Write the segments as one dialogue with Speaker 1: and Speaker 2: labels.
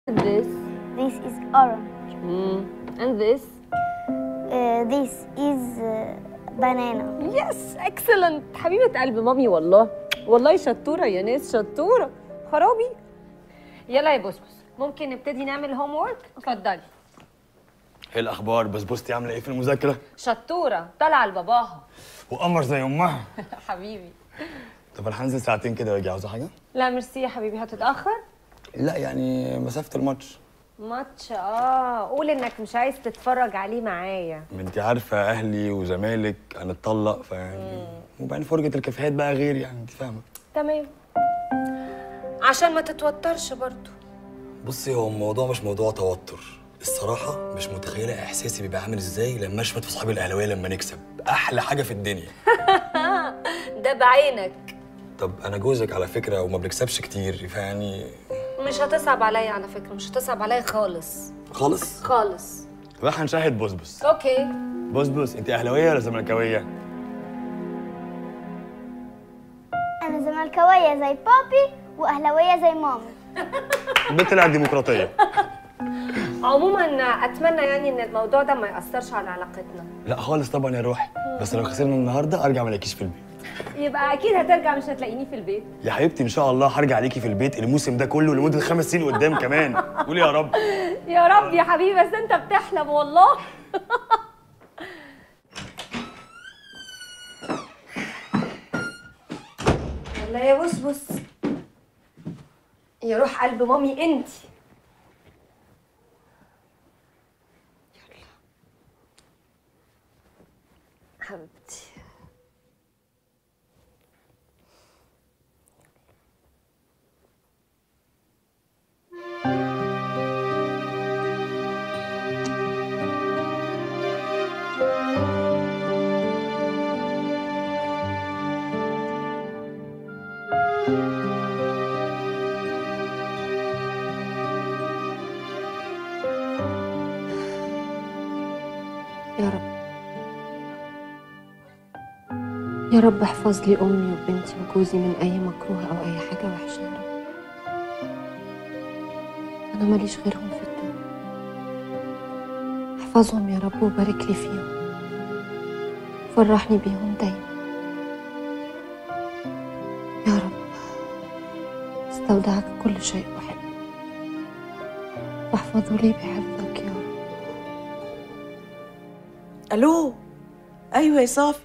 Speaker 1: This.
Speaker 2: This is orange.
Speaker 1: Mm. And this.
Speaker 2: Uh, this is uh, banana.
Speaker 1: يس اكسلنت حبيبه قلب مامي والله والله شطوره يا ناس شطوره خرابي يلا يا بسبس ممكن نبتدي نعمل هوم وورك اتفضلي
Speaker 3: ايه الاخبار بسبوستي عامله ايه في المذاكره
Speaker 1: شطوره طالعه لباباها
Speaker 3: وقمر زي امها
Speaker 1: حبيبي
Speaker 3: طب انا هنزل ساعتين كده واجي عاوزه حاجه
Speaker 1: لا ميرسي يا حبيبي هتتاخر
Speaker 3: لا يعني مسافه الماتش
Speaker 1: ماتش اه قول انك مش عايز تتفرج عليه معايا
Speaker 3: ما انت عارفه اهلي وزمالك هنتطلق فيعني وبعدين فرجه الكافيهات بقى غير يعني انت فاهمه
Speaker 1: تمام عشان ما تتوترش برضو
Speaker 3: بصي هو الموضوع مش موضوع توتر الصراحة مش متخيلة إحساسي بيبقى عامل إزاي لما أشمت في صحابي الأهلاوية لما نكسب أحلى حاجة في الدنيا
Speaker 1: ده بعينك
Speaker 3: طب أنا جوزك على فكرة وما بنكسبش كتير فيعني
Speaker 1: مش هتصعب عليا على فكره مش هتصعب عليا خالص
Speaker 3: خالص
Speaker 1: خالص
Speaker 3: راح هنشاهد بسبس
Speaker 1: اوكي
Speaker 3: بسبس أنت أهلاوية ولا زملكاوية؟
Speaker 2: أنا زملكاوية زي بابي وأهلاوية زي مامي.
Speaker 3: البنت اللي ديمقراطية
Speaker 1: عموما اتمنى يعني ان الموضوع ده ما ياثرش على علاقتنا
Speaker 3: لا خالص طبعا يا روحي بس لو خسرنا النهارده ارجع ما الاقيكيش في البيت
Speaker 1: يبقى اكيد هترجع مش هتلاقيني في البيت
Speaker 3: يا حبيبتي ان شاء الله هرجع عليكي في البيت الموسم ده كله لمده خمس سنين قدام كمان قولي يا رب
Speaker 1: يا رب يا حبيبي بس انت بتحلم والله يلا يا بص بص يا روح قلب مامي انت يلا حبيبتي يا رب يا رب احفظ لي امي وبنتي وجوزي من اي مكروه او اي حاجه وحشه يا رب انا ماليش غيرهم في الدنيا احفظهم يا رب وبارك لي فيهم فرحني بيهم دايما يا رب استودعك كل شيء احب واحفظه لي بحفظك يا رب
Speaker 4: الو ايوه يا صافي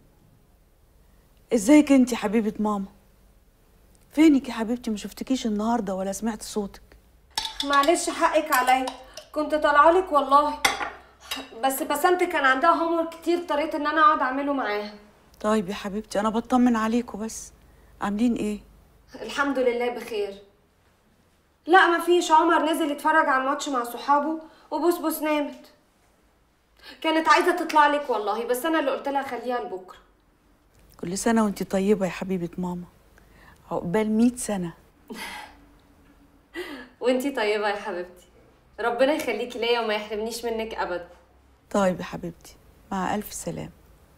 Speaker 4: ازيك انت يا حبيبه ماما فينك يا حبيبتي ما شفتكيش النهارده ولا سمعت صوتك
Speaker 1: معلش حقك عليا كنت طالعه لك والله بس بسنت كان عندها هومورك كتير اضطريت ان انا اقعد اعمله معاها
Speaker 4: طيب يا حبيبتي انا بطمن عليكم بس عاملين ايه
Speaker 1: الحمد لله بخير لا ما فيش عمر نزل يتفرج على الماتش مع صحابه وبسبس نامت كانت عايزه تطلع لك والله بس انا اللي قلت لها خليها لبكره
Speaker 4: كل سنه وانت طيبه يا حبيبه ماما عقبال 100 سنه
Speaker 1: وانتي طيبه يا حبيبتي ربنا يخليكي ليا وما يحرمنيش منك ابدا
Speaker 4: طيب يا حبيبتي مع الف سلامه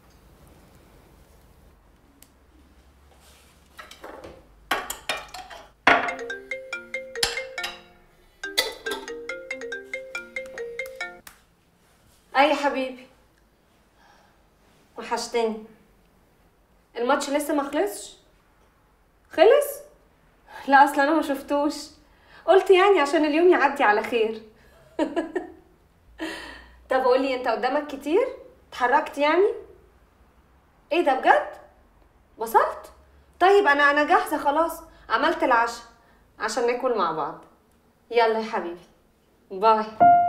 Speaker 1: اي حبيبي وحشتني الماتش لسه ما خلصش خلص لا اصلا انا ما شفتوش قلت يعني عشان اليوم يعدي على خير طب قولي انت قدامك كتير اتحركت يعني ايه ده بجد وصلت طيب انا انا جاهزه خلاص عملت العشاء عشان ناكل مع بعض يلا يا حبيبي باي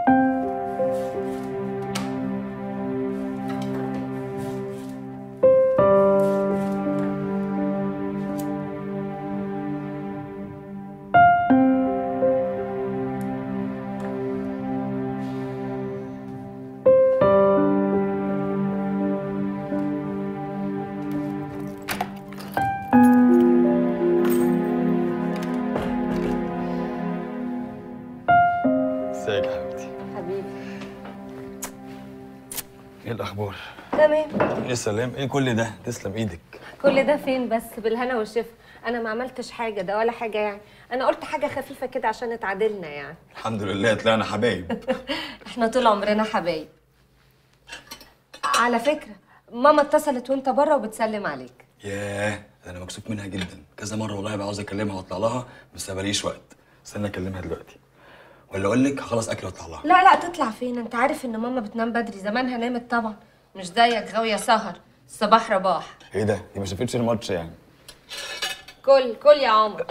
Speaker 3: ازيك يا حبيبتي
Speaker 1: حبيبي
Speaker 3: ايه الاخبار
Speaker 1: تمام
Speaker 3: يا سلام ايه كل ده تسلم ايدك
Speaker 1: كل ده فين بس بالهنا والشفا انا ما عملتش حاجه ده ولا حاجه يعني انا قلت حاجه خفيفه كده عشان اتعادلنا يعني
Speaker 3: الحمد لله طلعنا حبايب
Speaker 1: احنا طول عمرنا حبايب على فكره ماما اتصلت وانت بره وبتسلم عليك
Speaker 3: ياه ده انا مكسوف منها جدا كذا مره والله بقى عاوز اكلمها واطلع لها بس ماليش وقت استنى اكلمها دلوقتي ولا اقول لك هخلص اكل واطلع لها
Speaker 1: لا لا تطلع فين انت عارف ان ماما بتنام بدري زمانها نامت طبعا مش زيك غاويه سهر الصباح رباح
Speaker 3: ايه ده دي ما شافتش الماتش يعني
Speaker 1: كل كل يا عمر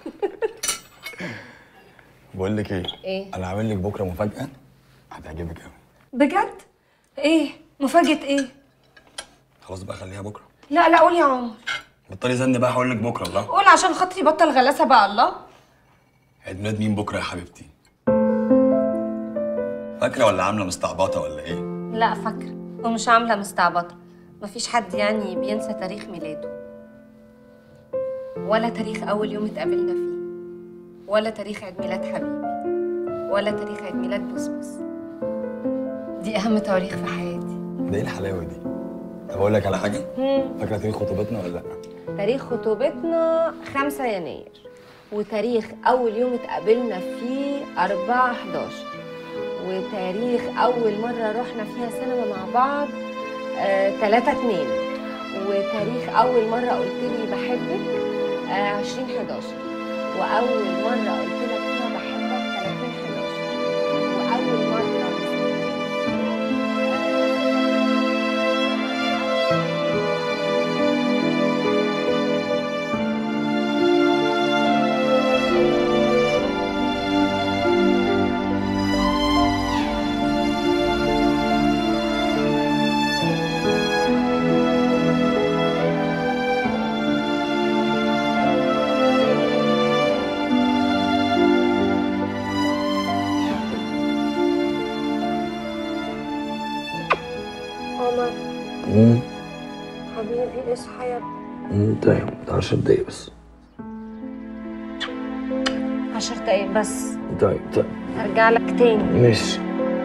Speaker 3: بقول لك ايه
Speaker 1: إيه؟
Speaker 3: انا عامل لك بكره مفاجاه هتعجبك قوي
Speaker 1: بجد ايه مفاجاه ايه
Speaker 3: خلاص بقى خليها بكره
Speaker 1: لا لا قول يا عمر
Speaker 3: بطلي زن بقى هقول لك بكره الله
Speaker 1: قول عشان خاطري بطل غلاسه بقى الله
Speaker 3: عيد ميلاد مين بكره يا حبيبتي فاكره ولا عامله مستعبطه ولا ايه
Speaker 1: لا فاكره ومش عامله مستعبطه مفيش حد يعني بينسى تاريخ ميلاده ولا تاريخ اول يوم اتقابلنا فيه ولا تاريخ عيد ميلاد حبيبي ولا تاريخ عيد ميلاد بسبس دي اهم تواريخ في حياتي
Speaker 3: ده ايه الحلاوه دي طب اقول لك على حاجه فاكره تاريخ خطوبتنا ولا لا
Speaker 1: تاريخ خطوبتنا 5 يناير وتاريخ أول يوم اتقابلنا فيه 4 11 وتاريخ أول مرة رحنا فيها سينما مع بعض آه 3 2 وتاريخ أول مرة قلت لي بحبك آه 20 11 وأول مرة قلت لك فيها بحبك 30 11 وأول مرة عمر
Speaker 3: امم
Speaker 1: حبيبي اصحى يا ابني.
Speaker 3: طيب 10 دقايق بس
Speaker 1: 10 دقايق بس
Speaker 3: طيب طيب
Speaker 1: ارجع لك تاني
Speaker 3: ماشي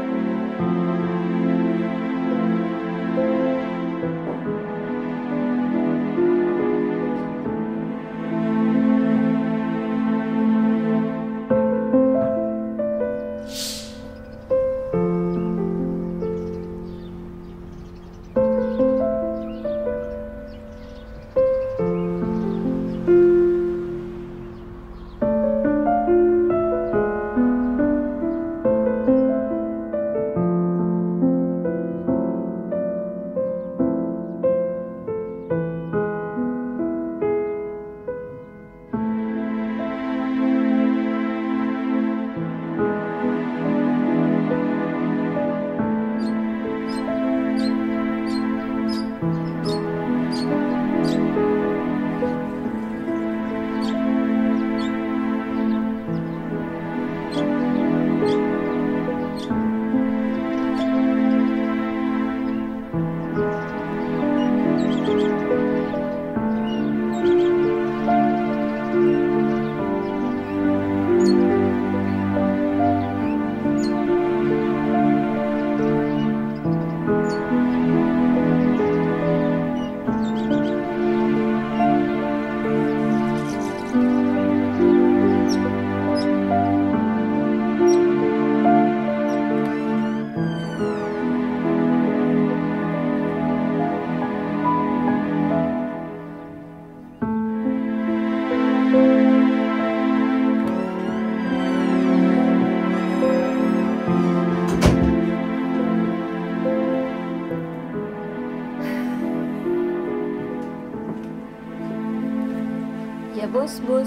Speaker 1: يا بوس بوس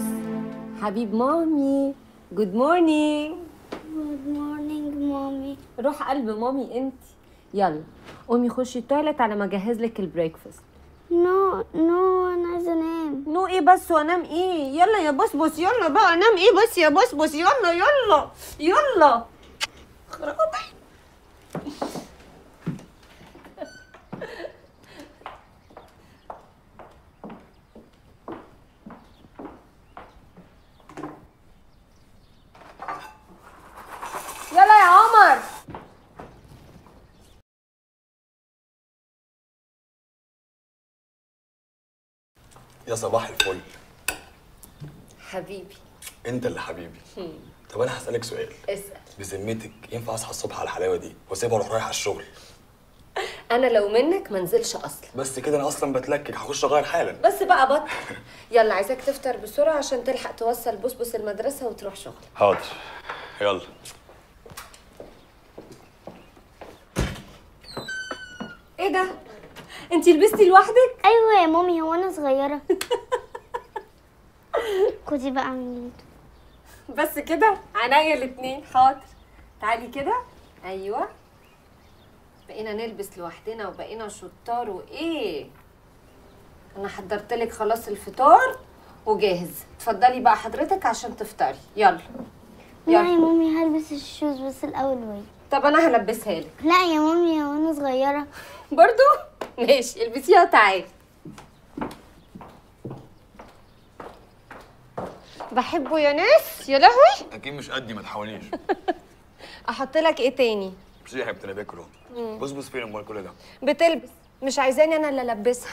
Speaker 1: حبيب مامي جود مورنينج
Speaker 2: Good morning, mommy.
Speaker 1: روح قلب مامي انت يلا قومي خشي التواليت على ما اجهز لك البريكفاست
Speaker 2: No, no, أنا عايزة أنام.
Speaker 1: نو ايه بس وانام ايه يلا يا بوس بوس يلا بقى انام ايه بس يا بوس بوس يلا يلا يلا خرابي يلا يا عمر
Speaker 3: يا صباح الفل
Speaker 1: حبيبي
Speaker 3: انت اللي حبيبي طب انا هسالك سؤال
Speaker 1: اسال
Speaker 3: بذمتك ينفع اصحى الصبح على الحلاوه دي واسيبها اروح رايح على الشغل
Speaker 1: انا لو منك ما انزلش اصلا
Speaker 3: بس كده انا اصلا بتلكك هخش اغير حالا
Speaker 1: بس بقى بطل يلا عايزاك تفطر بسرعه عشان تلحق توصل بسبس المدرسه وتروح شغل
Speaker 3: حاضر يلا
Speaker 1: ايه ده انتي لبستي لوحدك
Speaker 2: ايوه يا مامي هو انا صغيره خدي بقى من ايده
Speaker 1: بس كده عينيا الاتنين حاضر تعالي كده ايوه بقينا نلبس لوحدنا وبقينا شطار وايه انا حضرت لك خلاص الفطار وجاهز اتفضلي بقى حضرتك عشان تفطري يلا
Speaker 2: لا يا
Speaker 1: يلا
Speaker 2: مامي هلبس الشوز بس الاول وي
Speaker 1: طب انا هلبسها لك
Speaker 2: لا يا مامي هو انا صغيره
Speaker 1: برضو ماشي البسيها وتعالي بحبه يا ناس يا لهوي
Speaker 3: اكيد مش قدي ما تحاوليش
Speaker 1: احط لك ايه تاني
Speaker 3: مش يا حبيبتي انا باكل اهو بص بص فين امال كل ده
Speaker 1: بتلبس مش عايزاني انا اللي البسها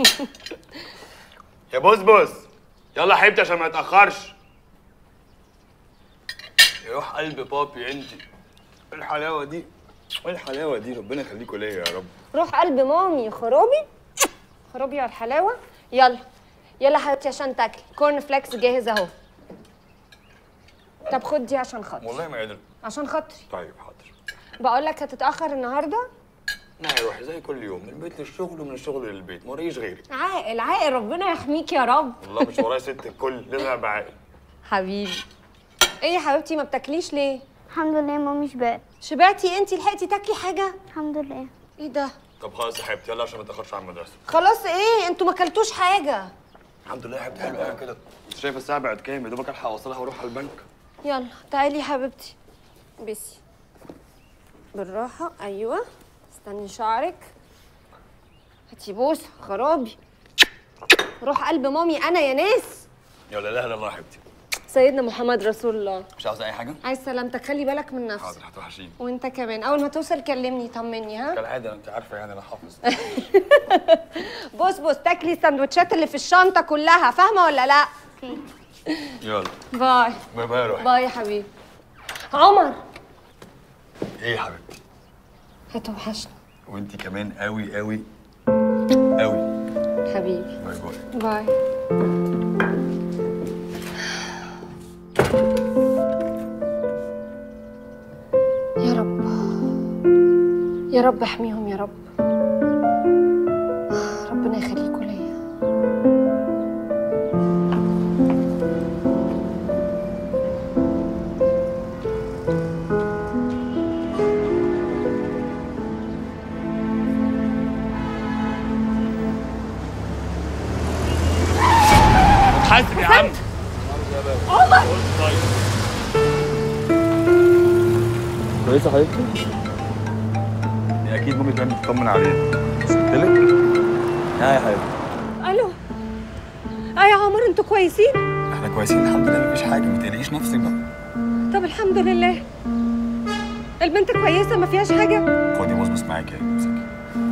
Speaker 3: يا بص بص يلا يا حبيبتي عشان ما نتاخرش يا روح قلب بابي انت ايه الحلاوه دي ايه الحلاوه دي ربنا يخليكوا ليا يا رب
Speaker 1: روح قلب مامي خرابي خرابي على الحلاوه يلا يلا حبيبتي عشان تاكلي كورن فليكس جاهز اهو طب خد دي عشان خاطري
Speaker 3: والله ما قادر
Speaker 1: عشان خاطري
Speaker 3: طيب حاضر
Speaker 1: بقول لك هتتاخر النهارده
Speaker 3: لا يا روحي زي كل يوم من البيت للشغل ومن الشغل للبيت ما وريش غيري
Speaker 1: عاقل عاقل ربنا يحميك يا رب
Speaker 3: والله مش ورايا ست الكل لازم ابقى عاقل
Speaker 1: حبيبي ايه يا حبيبتي ما بتاكليش ليه
Speaker 2: الحمد لله يا مامي شبعت
Speaker 1: شبعتي انتي لحقتي تاكلي حاجه
Speaker 2: الحمد لله
Speaker 1: ايه ده
Speaker 3: طب خلاص يا حبيبتي يلا عشان ما تاخرش على المدرسه
Speaker 1: خلاص ايه انتوا ما اكلتوش حاجه
Speaker 3: الحمد لله يا حبيبتي حلو قوي كده انت شايفه الساعه بقت كام يا دوبك الحق اوصلها واروح على البنك
Speaker 1: يلا تعالي يا حبيبتي بسي بالراحة أيوة استني شعرك هاتي بوسة خرابي روح قلب مامي أنا يا ناس
Speaker 3: يلا لا اله الا الله يا حبيبتي
Speaker 1: سيدنا محمد رسول الله
Speaker 3: مش عاوزه اي حاجه
Speaker 1: عايز سلامتك خلي بالك من نفسك
Speaker 3: حاضر هتوحشيني
Speaker 1: وانت كمان أول ما توصل كلمني طمني ها
Speaker 3: كالعاده انت عارفه يعني انا حافظ
Speaker 1: بص بص تاكلي السندوتشات اللي في الشنطة كلها فاهمة ولا لا
Speaker 2: اوكي
Speaker 3: يلا
Speaker 1: باي
Speaker 3: باي باي يا روحي
Speaker 1: باي يا حبيبي عمر
Speaker 3: ايه يا حبيبتي
Speaker 1: هتوحشني
Speaker 3: وانت كمان قوي قوي قوي
Speaker 1: حبيبي
Speaker 3: باي باي
Speaker 1: باي يا رب يا رب احميهم يا رب ربنا يخليكوا ليا
Speaker 3: حاسب يا عم
Speaker 1: عمر
Speaker 3: كويسه حبيبتي دي اكيد مامي كانت بتطمن علينا قلت لك ها يا حبيبتي
Speaker 1: الو اه يا عمر انتوا كويسين
Speaker 3: احنا كويسين الحمد لله مفيش حاجه ما تقلقيش نفسك بقى
Speaker 1: طب الحمد لله البنت كويسه ما فيهاش حاجه
Speaker 3: خدي بصبص معاكي اهي امسكي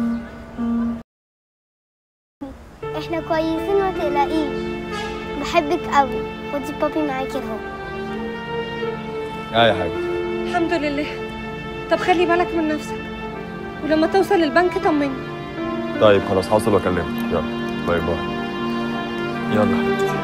Speaker 2: احنا كويسين ما تقلقيش بحبك قوي خدي بابي معاكي اهو
Speaker 3: اه يا حبيبتي
Speaker 1: الحمد لله طب خلي بالك من نفسك ولما توصل البنك طمني
Speaker 3: طيب خلاص هوصل واكلمك يلا باي باي يلا حبيبتي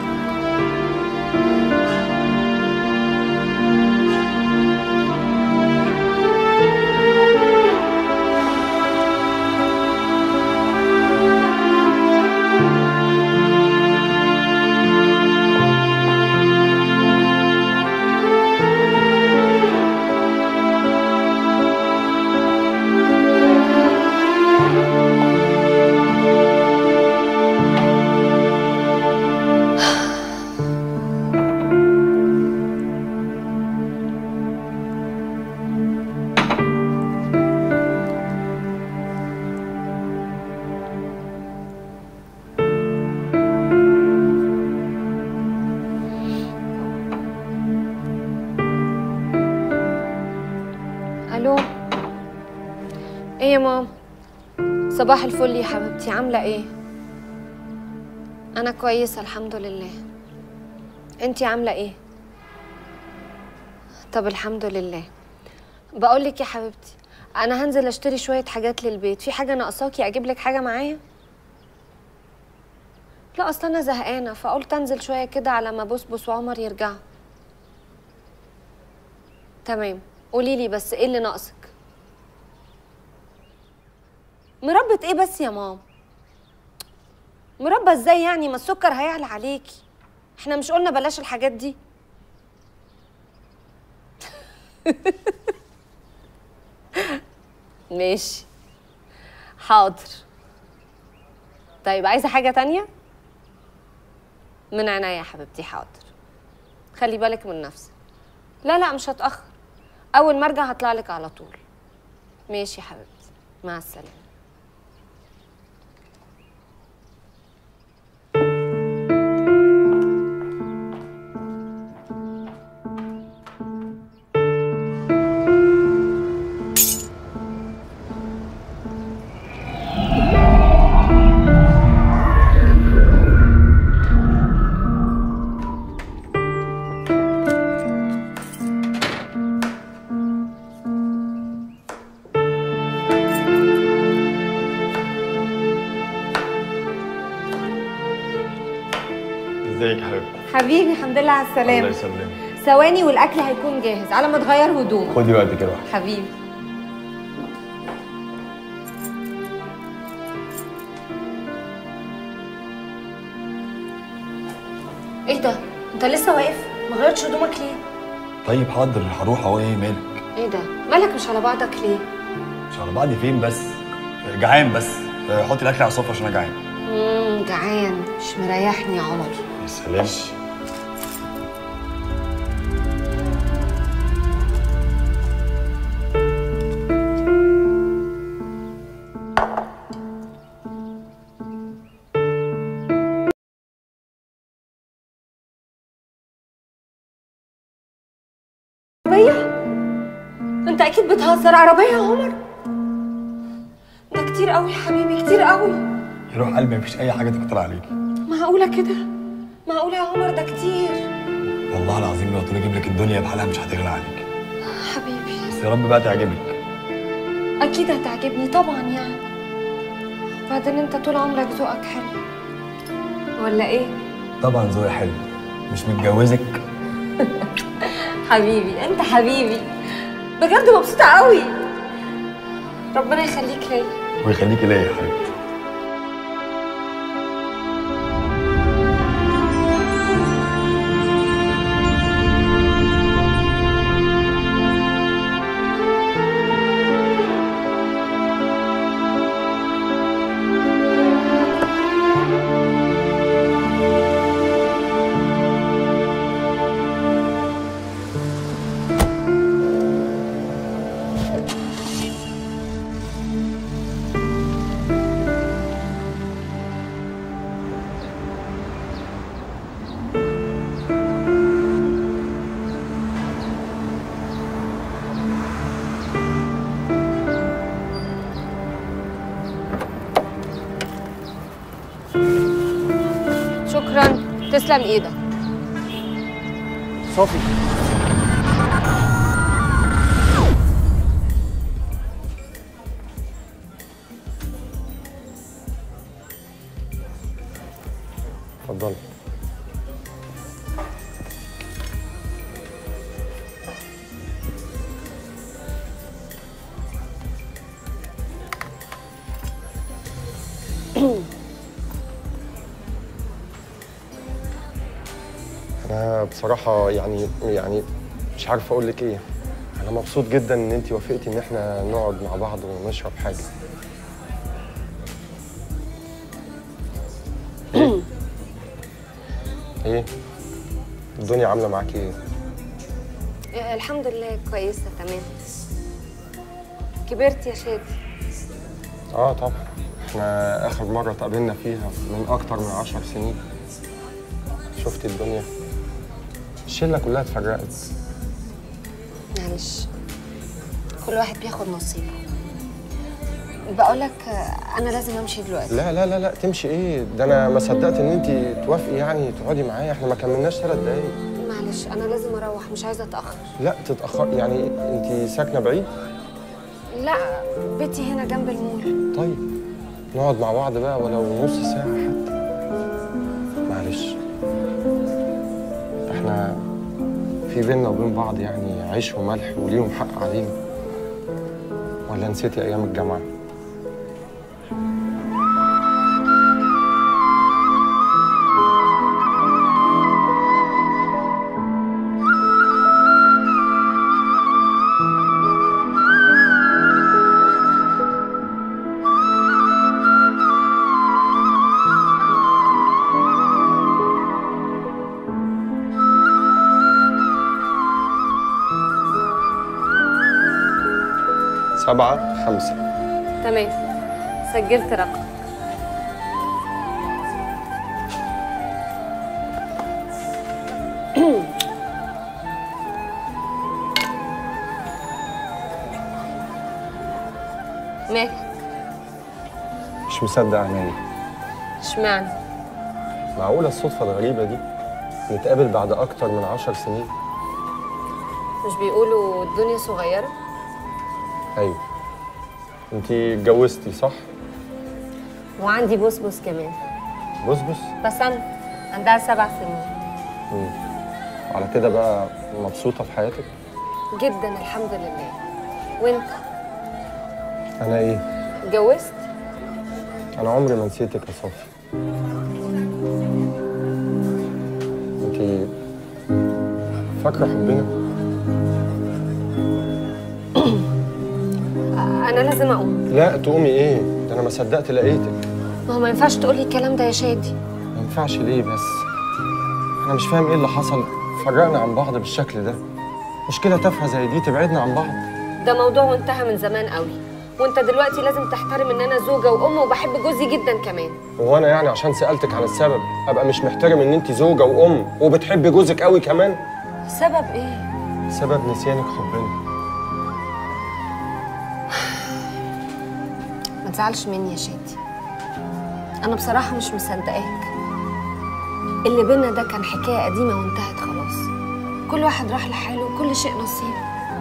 Speaker 1: الو ايه يا ماما صباح الفل يا حبيبتي عامله ايه انا كويسه الحمد لله انتي عامله ايه طب الحمد لله بقول لك يا حبيبتي انا هنزل اشتري شويه حاجات للبيت في حاجه ناقصاكي اجيب لك حاجه معايا لا اصل انا زهقانه فقلت انزل شويه كده على ما بسبس وعمر يرجعوا تمام قولي لي بس ايه اللي ناقصك مربى ايه بس يا ماما مربى ازاي يعني ما السكر هيعلى عليكي احنا مش قلنا بلاش الحاجات دي ماشي حاضر طيب عايزه حاجه تانية من عينيا يا حبيبتي حاضر خلي بالك من نفسك لا لا مش هتاخر اول ما ارجع هطلع لك على طول ماشي يا حبيبتي مع السلامه
Speaker 5: ازيك يا حبيبتي
Speaker 1: حبيبي الحمد لله على
Speaker 5: الله
Speaker 1: السلامه
Speaker 5: يسلمك
Speaker 1: ثواني والاكل هيكون جاهز على ما تغير هدومك
Speaker 5: خدي وقتك يا روحي
Speaker 1: حبيبي ايه ده انت لسه واقف ما غيرتش هدومك ليه
Speaker 3: طيب حاضر هروح اهو ايه مالك
Speaker 1: ايه ده مالك مش على بعضك ليه
Speaker 3: مش على بعضي فين بس جعان بس آه، حطي الاكل على السفره عشان انا جعان
Speaker 1: امم جعان مش مريحني يا عمر
Speaker 3: يا سلام
Speaker 1: عربية؟ انت اكيد بتهزر عربية يا عمر ده كتير قوي يا حبيبي كتير قوي
Speaker 3: يا روح قلبي مفيش اي حاجه تكتر عليكي
Speaker 1: معقولة كده معقولة يا عمر ده كتير
Speaker 3: والله العظيم لو قلت اجيب لك الدنيا بحالها مش هتغلى عليك
Speaker 1: حبيبي
Speaker 3: بس يا رب بقى تعجبك
Speaker 1: اكيد هتعجبني طبعا يعني بعدين انت طول عمرك ذوقك حلو ولا ايه
Speaker 3: طبعا ذوقي حلو مش متجوزك
Speaker 1: حبيبي انت حبيبي بجد مبسوطة قوي ربنا يخليك ليا
Speaker 3: ويخليكي ليا يا حبيبتي
Speaker 1: شكرا تسلم ايدك
Speaker 5: صافي اتفضلي انا بصراحه يعني يعني مش عارف اقول لك ايه انا مبسوط جدا ان انت وافقتي ان احنا نقعد مع بعض ونشرب حاجه ايه ايه الدنيا عامله معاكي ايه
Speaker 1: آه، الحمد لله كويسة تمام كبرت يا شادي
Speaker 5: اه طبعا احنا اخر مره اتقابلنا فيها من اكتر من عشر سنين شفتي الدنيا الشله كلها اتفرقت
Speaker 1: معلش كل واحد بياخد نصيبه بقول لك آه، انا لازم امشي دلوقتي
Speaker 5: لا لا لا لا تمشي ايه ده انا ما صدقت ان انت توافقي يعني تقعدي معايا احنا ما كملناش ثلاث دقايق
Speaker 1: معلش انا لازم اروح مش عايزه اتاخر
Speaker 5: لا تتاخر يعني انت ساكنه بعيد
Speaker 1: لا بيتي هنا جنب المول
Speaker 5: طيب نقعد مع بعض بقى ولو نص ساعه حتى معلش احنا في بيننا وبين بعض يعني عيش وملح وليهم حق علينا ولا نسيتي ايام الجامعه سبعة خمسة
Speaker 1: تمام سجلت رقم مالك
Speaker 5: مش مصدق عينيا
Speaker 1: اشمعنى
Speaker 5: معقولة الصدفة الغريبة دي نتقابل بعد أكتر من عشر سنين
Speaker 1: مش بيقولوا الدنيا صغيره
Speaker 5: أيوة أنتي اتجوزتي صح؟
Speaker 1: وعندي بوسبوس كمان
Speaker 5: بص بص
Speaker 1: بس انا عندها سبع سنين
Speaker 5: على كده بقى مبسوطة في حياتك؟
Speaker 1: جدا الحمد لله وانت
Speaker 5: أنا إيه؟
Speaker 1: اتجوزت
Speaker 5: أنا عمري ما نسيتك يا صافي أنتي فاكرة حبنا؟
Speaker 1: انا لازم اقوم
Speaker 5: لا تقومي إيه؟ ده أنا ما صدقت لقيتك
Speaker 1: ما هو ما ينفعش تقولي الكلام ده يا شادي
Speaker 5: ما ينفعش ليه بس؟ أنا مش فاهم إيه اللي حصل فرقنا عن بعض بالشكل ده مشكلة تافهة زي دي تبعدنا عن بعض
Speaker 1: ده موضوع وانتهى من زمان قوي وانت دلوقتي لازم تحترم ان انا زوجه وام وبحب جوزي جدا كمان
Speaker 5: هو انا يعني عشان سالتك عن السبب ابقى مش محترم ان انت زوجه وام وبتحبي جوزك قوي كمان
Speaker 1: سبب ايه
Speaker 5: سبب نسيانك حبنا
Speaker 1: ما تزعلش مني يا شادي انا بصراحه مش مصدقاك اللي بينا ده كان حكايه قديمه وانتهت خلاص كل واحد راح لحاله وكل شيء نصيب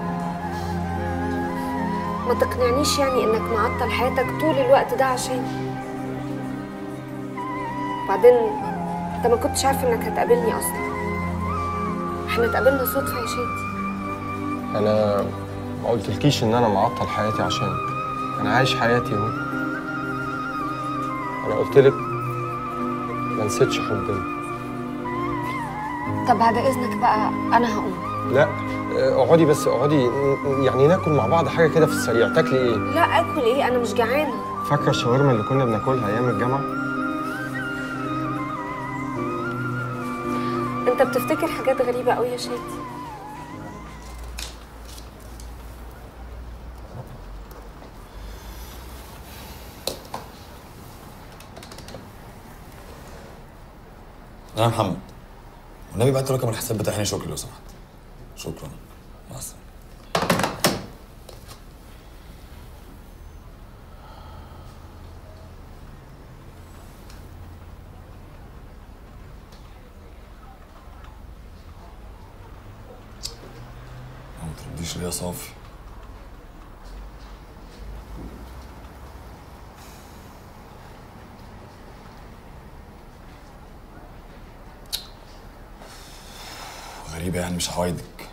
Speaker 1: ما تقنعنيش يعني انك معطل حياتك طول الوقت ده عشاني بعدين انت ما كنتش عارف انك هتقابلني اصلا احنا اتقابلنا صدفه يا شادي
Speaker 5: انا ما قلتلكيش ان انا معطل حياتي عشانك انا عايش حياتي اهو انا قلت لك ما نسيتش حبنا
Speaker 1: طب بعد اذنك بقى انا هقوم
Speaker 5: لا آه، اقعدي بس اقعدي ن- يعني ناكل مع بعض حاجه كده في السريع تاكلي ايه
Speaker 1: لا اكل ايه انا مش جعانه
Speaker 5: فاكره الشاورما اللي كنا بناكلها ايام الجامعه
Speaker 1: انت بتفتكر حاجات غريبه قوي يا شادي
Speaker 3: انا محمد والنبي بعت رقم الحساب بتاع هاني شكري لو سمحت شكرا مع السلامه ما ترديش ليه يا صافي غريبة يعني مش هوايدك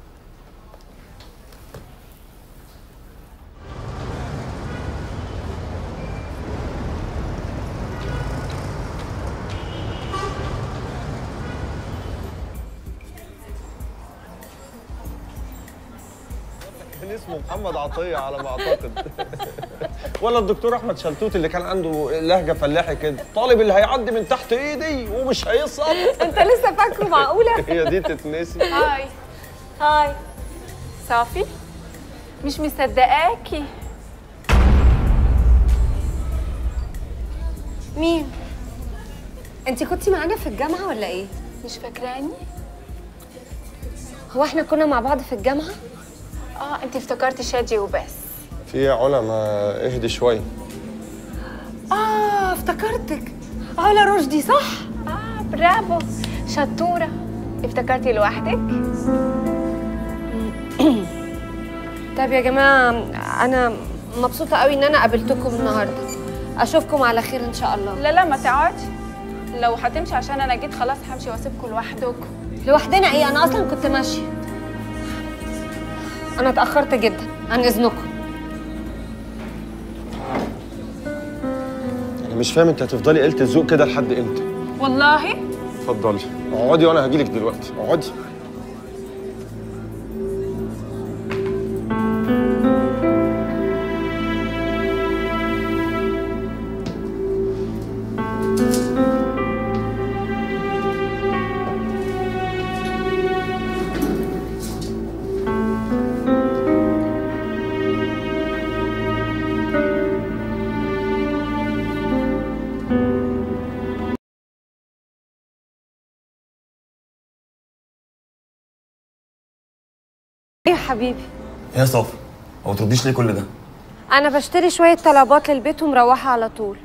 Speaker 5: كان اسمه محمد عطيه على ما اعتقد ولا الدكتور احمد شلتوت اللي كان عنده لهجه فلاحي كده طالب اللي هيعدي من تحت ايدي ومش هيسقط
Speaker 1: انت لسه فاكره معقوله
Speaker 5: هي دي تتنسي
Speaker 6: هاي هاي صافي مش مصدقاكي
Speaker 1: مين انت كنتي معانا في الجامعه ولا ايه
Speaker 6: مش فاكراني
Speaker 1: هو احنا كنا مع بعض في الجامعه
Speaker 6: اه انت افتكرتي شادي وبس
Speaker 5: في ايه يا علا ما اهدي شويه
Speaker 1: اه افتكرتك علا رشدي صح
Speaker 6: اه برافو شطورة افتكرتي لوحدك؟
Speaker 1: طيب يا جماعه انا مبسوطه قوي ان انا قابلتكم النهارده اشوفكم على خير ان شاء الله
Speaker 6: لا لا ما تقعدش لو هتمشي عشان انا جيت خلاص همشي واسيبكم لوحدكم
Speaker 1: لوحدنا ايه انا اصلا كنت ماشيه انا اتاخرت جدا عن اذنكم
Speaker 5: انا مش فاهم انت هتفضلي قلة الذوق كده لحد امتى
Speaker 6: والله
Speaker 5: اتفضلي اقعدي وانا هجيلك دلوقتي اقعدي
Speaker 1: ايه يا حبيبي
Speaker 3: يا صافي هو ترديش ليه كل ده
Speaker 1: انا بشتري شويه طلبات للبيت ومروحه على طول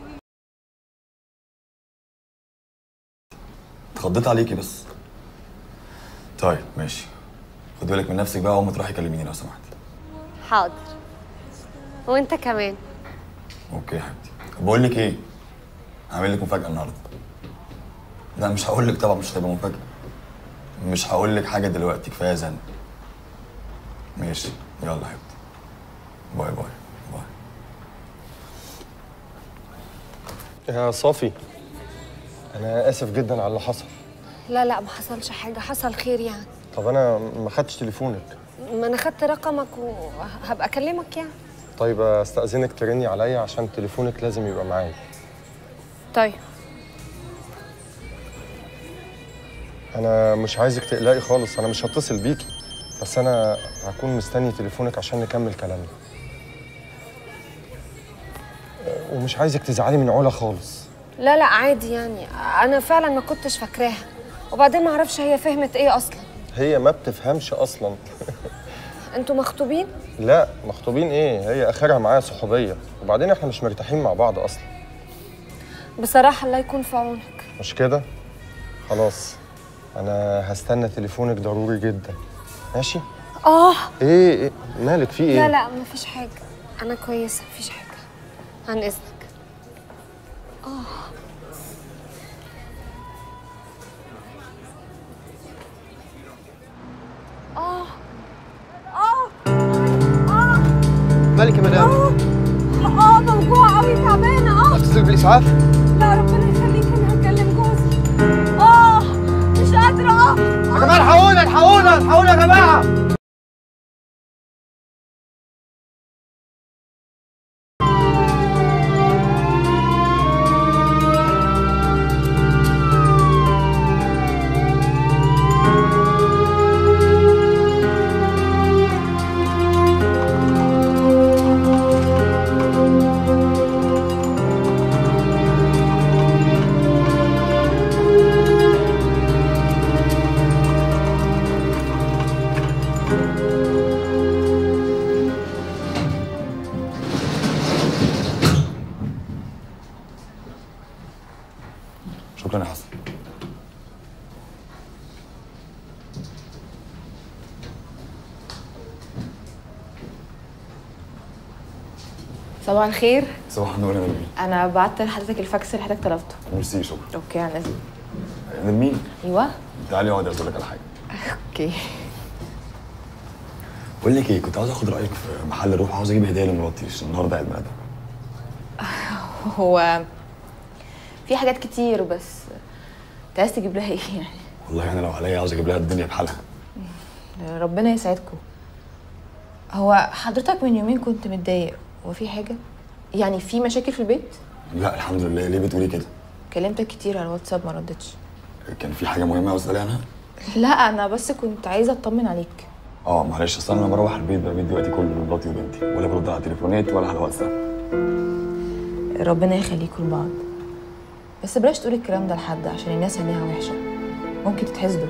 Speaker 3: اتخضيت عليكي بس طيب ماشي خد بالك من نفسك بقى اول ما تروحي كلميني لو سمحتي
Speaker 1: حاضر وانت كمان
Speaker 3: اوكي يا حبيبتي بقول لك ايه هعمل لك مفاجاه النهارده لا مش هقول لك طبعا مش هتبقى مفاجاه مش هقول لك حاجه دلوقتي كفايه زن ماشي يلا يا حبيبتي باي باي باي
Speaker 5: يا صافي انا اسف جدا على اللي حصل
Speaker 1: لا لا ما حصلش حاجه حصل خير يعني
Speaker 5: طب انا ما خدتش تليفونك
Speaker 1: ما انا خدت رقمك وهبقى اكلمك يعني
Speaker 5: طيب استاذنك ترني عليا عشان تليفونك لازم يبقى معايا
Speaker 1: طيب
Speaker 5: انا مش عايزك تقلقي خالص انا مش هتصل بيكي بس انا هكون مستني تليفونك عشان نكمل كلامنا ومش عايزك تزعلي من علا خالص
Speaker 1: لا لا عادي يعني انا فعلا ما كنتش فاكراها وبعدين ما اعرفش هي فهمت ايه اصلا
Speaker 5: هي ما بتفهمش اصلا
Speaker 1: انتوا مخطوبين
Speaker 5: لا مخطوبين ايه هي اخرها معايا صحوبيه وبعدين احنا مش مرتاحين مع بعض اصلا
Speaker 1: بصراحه الله يكون في عونك
Speaker 5: مش كده خلاص انا هستنى تليفونك ضروري جدا ماشي
Speaker 1: اه
Speaker 5: ايه, إيه؟ مالك في ايه
Speaker 1: لا لا مفيش حاجه انا كويسه مفيش حاجه عن اذنك
Speaker 7: مالك يا مدام؟
Speaker 1: اه موجوعه قوي تعبانه اه
Speaker 7: اتصل بالاسعاف؟
Speaker 1: لا ربنا يخليك انا هكلم جوزي اه مش قادره اه
Speaker 7: يا جماعه الحقونا الحقونا الحقونا يا جماعه
Speaker 3: شكرا يا حسن
Speaker 8: صباح الخير
Speaker 3: صباح النور يا نرمين
Speaker 8: انا بعت لحضرتك الفاكس اللي حضرتك طلبته
Speaker 3: ميرسي شكرا
Speaker 8: اوكي على اذنك
Speaker 3: يا نرمين
Speaker 8: ايوه
Speaker 3: تعالي اقعد اقول لك على حاجه
Speaker 8: اوكي
Speaker 3: بقول لك ايه كنت عاوز اخد رايك في محل روح عاوز اجيب هديه لمراتي عشان النهارده عيد ميلادها
Speaker 8: هو في حاجات كتير بس انت عايز تجيب لها ايه يعني
Speaker 3: والله انا لو عليا عاوز اجيب لها الدنيا بحالها
Speaker 8: ربنا يسعدكم هو حضرتك من يومين كنت متضايق هو في حاجه يعني في مشاكل في البيت
Speaker 3: لا الحمد لله ليه بتقولي كده
Speaker 8: كلمتك كتير على الواتساب ما ردتش
Speaker 3: كان في حاجه مهمه عاوز اسالي عنها
Speaker 8: لا انا بس كنت عايزه اطمن عليك
Speaker 3: اه معلش اصل انا بروح البيت برمي وقتي كله لمراتي وبنتي ولا برد على تليفونات ولا على واتساب
Speaker 8: ربنا يخليكم لبعض بس بلاش تقول الكلام ده لحد عشان الناس عينيها وحشه ممكن تتحسدوا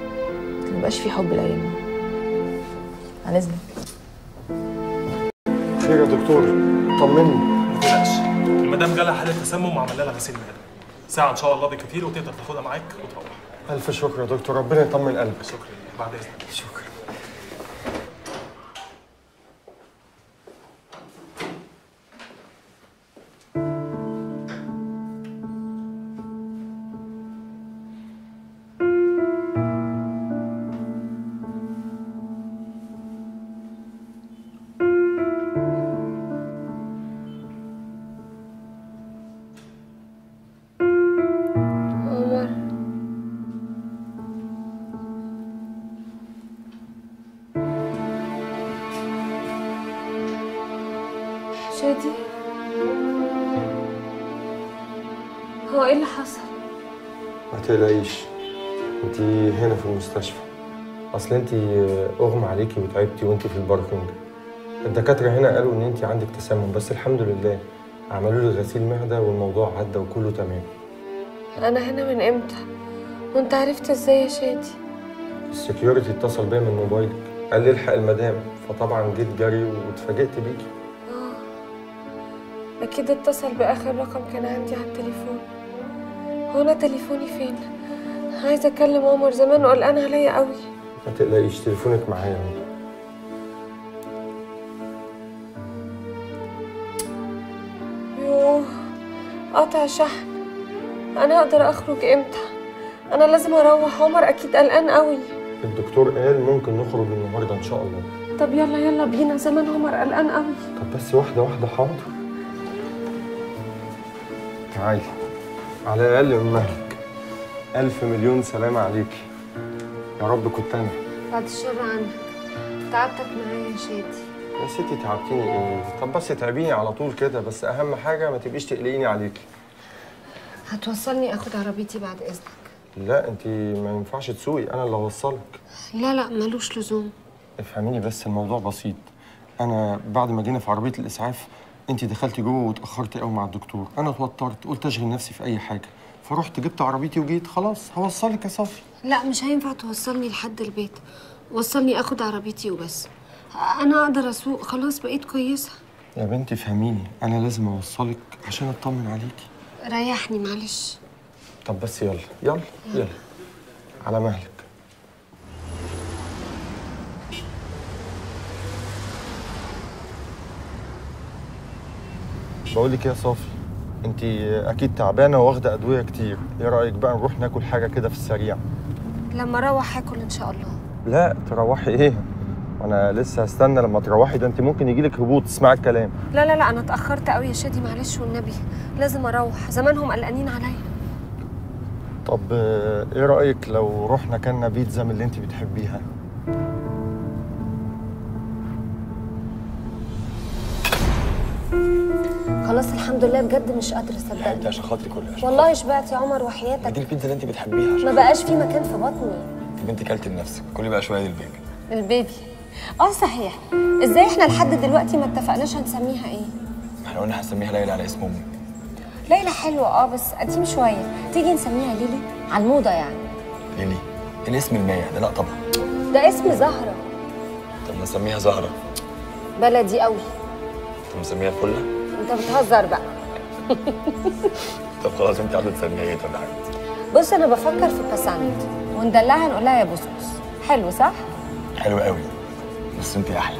Speaker 8: مبقاش في حب الايام دي على اذنك
Speaker 5: خير يا دكتور طمني
Speaker 9: ما تقلقش المدام جالها حاله تسمم وعملنا لها غسيل معده ساعه ان شاء الله بكتير وتقدر تاخدها معاك وتروح
Speaker 5: الف شكر يا دكتور ربنا يطمن قلبك
Speaker 9: شكرا ليك بعد اذنك
Speaker 5: شكرا
Speaker 1: عمر شادي هو ايه اللي حصل؟
Speaker 5: ما تقلقيش انت هنا في المستشفى اصل انت اغمى عليكي وتعبتي وانت في الباركنج الدكاتره هنا قالوا ان انت عندك تسمم بس الحمد لله عملوا لي غسيل معده والموضوع عدى وكله تمام
Speaker 1: انا هنا من امتى؟ وانت عرفت ازاي يا شادي؟
Speaker 5: السكيورتي اتصل بيا من موبايلك قال لي الحق المدام فطبعا جيت جري واتفاجئت بيكي
Speaker 1: اه اكيد اتصل باخر رقم كان عندي على التليفون هو انا تليفوني فين؟ عايزه اكلم عمر زمان وقلقان عليا قوي
Speaker 5: ما تقلقيش تليفونك معايا اهو
Speaker 1: يوه قطع شحن انا اقدر اخرج امتى انا لازم اروح عمر اكيد قلقان قوي
Speaker 5: الدكتور قال ممكن نخرج النهارده ان شاء الله
Speaker 1: طب يلا يلا بينا زمان عمر قلقان قوي
Speaker 5: طب بس واحده واحده حاضر تعالي على الاقل من مهلك الف مليون سلامه عليكي يا رب كنت انا
Speaker 1: بعد الشر عنك تعبتك معايا يا شادي
Speaker 5: يا ستي تعبتيني ايه طب بس تعبيني على طول كده بس اهم حاجه ما تبقيش تقلقيني عليكي
Speaker 1: هتوصلني اخد عربيتي بعد اذنك
Speaker 5: لا انت ما ينفعش تسوقي انا اللي هوصلك
Speaker 1: لا لا ملوش لزوم
Speaker 5: افهميني بس الموضوع بسيط انا بعد ما جينا في عربيه الاسعاف انت دخلتي جوه واتاخرتي قوي مع الدكتور انا اتوترت قلت اشغل نفسي في اي حاجه فرحت جبت عربيتي وجيت خلاص هوصلك يا صافي
Speaker 1: لا مش هينفع توصلني لحد البيت وصلني اخد عربيتي وبس انا اقدر اسوق خلاص بقيت كويسه
Speaker 5: يا بنتي افهميني انا لازم اوصلك عشان اطمن عليكي
Speaker 1: ريحني معلش
Speaker 5: طب بس يلا يلا يلا على مهلك بقول لك إيه يا صافي انت اكيد تعبانه واخده ادويه كتير ايه رايك بقى نروح ناكل حاجه كده في السريع
Speaker 1: لما اروح هاكل ان شاء الله
Speaker 5: لا تروحي ايه انا لسه هستنى لما تروحي ده انت ممكن يجيلك هبوط تسمعي الكلام
Speaker 1: لا لا لا انا اتاخرت قوي يا شادي معلش والنبي لازم اروح زمانهم قلقانين عليا
Speaker 5: طب آه، ايه رايك لو رحنا كلنا بيتزا من اللي انت بتحبيها
Speaker 1: خلاص الحمد لله بجد مش قادره
Speaker 3: حبيبتي
Speaker 1: صدقني
Speaker 3: عشان خاطري كل عشان
Speaker 1: والله شبعت يا عمر
Speaker 3: دي
Speaker 1: وحياتك
Speaker 3: البيتزا اللي انت بتحبيها عشان
Speaker 1: ما بقاش في مكان في بطني
Speaker 3: يا بنتي كلتي لنفسك كلي بقى شويه للبيبي
Speaker 1: البيبي اه صحيح ازاي احنا لحد دلوقتي ما اتفقناش هنسميها ايه
Speaker 3: احنا قلنا هنسميها ليلى على اسم امي
Speaker 1: ليلى حلوه اه بس قديم شويه تيجي نسميها ليلي على الموضه يعني
Speaker 3: ليلي ايه الاسم المايع ده لا طبعا
Speaker 1: ده اسم زهره
Speaker 3: طب ما نسميها زهره
Speaker 1: بلدي قوي
Speaker 3: طب نسميها فله
Speaker 1: انت بتهزر بقى
Speaker 3: طب خلاص انت عايزه تسميها ايه طب يا حبيبتي
Speaker 1: بص انا بفكر في بسنت وندلعها نقول لها يا بسبس حلو صح
Speaker 3: حلو قوي بس انت احلى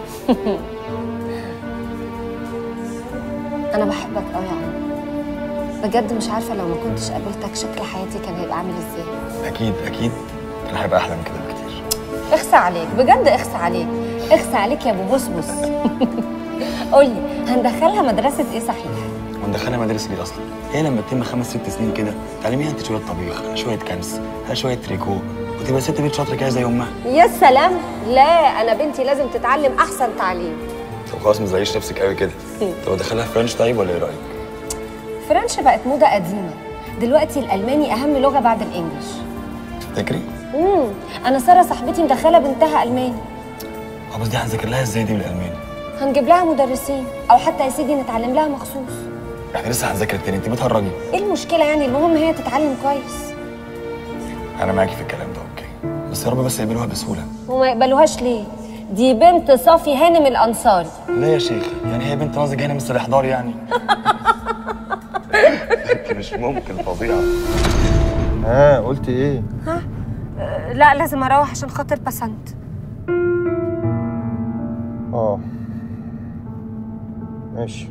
Speaker 1: انا بحبك قوي يا عمر بجد مش عارفه لو ما كنتش قابلتك شكل حياتي كان هيبقى عامل ازاي
Speaker 3: اكيد اكيد انا هيبقى احلى من كده بكتير
Speaker 1: اخسى عليك بجد اخسى عليك اخسى عليك يا ابو بسبس قولي هندخلها مدرسه ايه صحيح
Speaker 3: وندخلها مدارس ليه اصلا هي لما تتم خمس ست سنين كده تعلميها انت شويه طبيخ على شويه كنس على شويه تريكو وتبقى ست بيت شاطره كده زي امها
Speaker 1: يا سلام لا انا بنتي لازم تتعلم احسن تعليم
Speaker 3: طب خلاص ما تزعليش نفسك قوي كده طب ادخلها فرنش طيب ولا ايه رايك
Speaker 1: فرنش بقت موضه قديمه دلوقتي الالماني اهم لغه بعد الانجليش
Speaker 3: تفتكري
Speaker 1: امم انا ساره صاحبتي مدخله بنتها الماني
Speaker 3: اه بس دي هنذاكر لها ازاي دي بالالماني
Speaker 1: هنجيب لها مدرسين او حتى يا سيدي نتعلم لها مخصوص
Speaker 3: احنا لسه هنذاكر تاني انت بتهرجي
Speaker 1: ايه المشكله يعني المهم هي تتعلم كويس
Speaker 3: انا معاكي في الكلام ده اوكي بس يا رب بس يقبلوها بسهوله
Speaker 1: وما يقبلوهاش ليه دي بنت صافي هانم الانصاري
Speaker 3: لا يا شيخ يعني هي بنت ناظر هنا مستر احضار يعني انت مش ممكن فظيعه
Speaker 5: ها قلت ايه
Speaker 1: لا لازم اروح عشان خاطر بسنت
Speaker 5: اه ماشي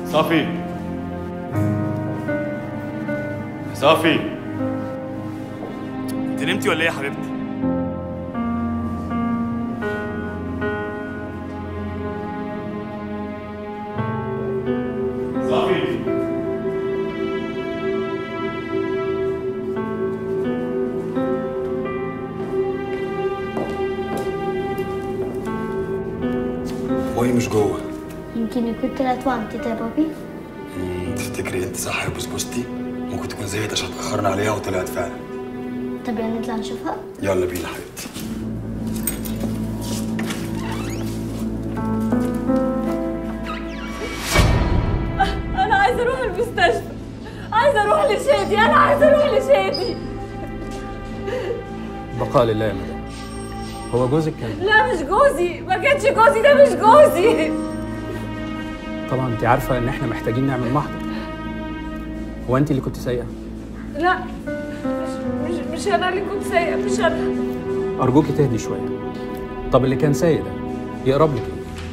Speaker 3: صافي صافي انت نمتي ولا ايه يا حبيبتي؟ صافي وهي مش جوه
Speaker 2: يمكن يكون طلعت وعم تيتا يا بابي
Speaker 3: مم، تفتكري انت صح يا بسبوستي ممكن تكون زهقت عشان اتاخرنا عليها وطلعت فعلا
Speaker 2: طب يعني نطلع نشوفها
Speaker 3: يلا بينا حبيبتي
Speaker 10: انا عايزه اروح المستشفى عايزه اروح لشادي انا عايزه اروح لشادي
Speaker 11: بقاء لله يا مدام هو جوزك كان
Speaker 10: لا مش جوزي ما كانش جوزي ده مش جوزي
Speaker 11: طبعا انت عارفه ان احنا محتاجين نعمل محضر هو انت اللي كنت سايقه
Speaker 10: لا مش مش مش انا اللي كنت سايقه مش انا
Speaker 11: ارجوكي تهدي شويه طب اللي كان سايق ده يقرب لك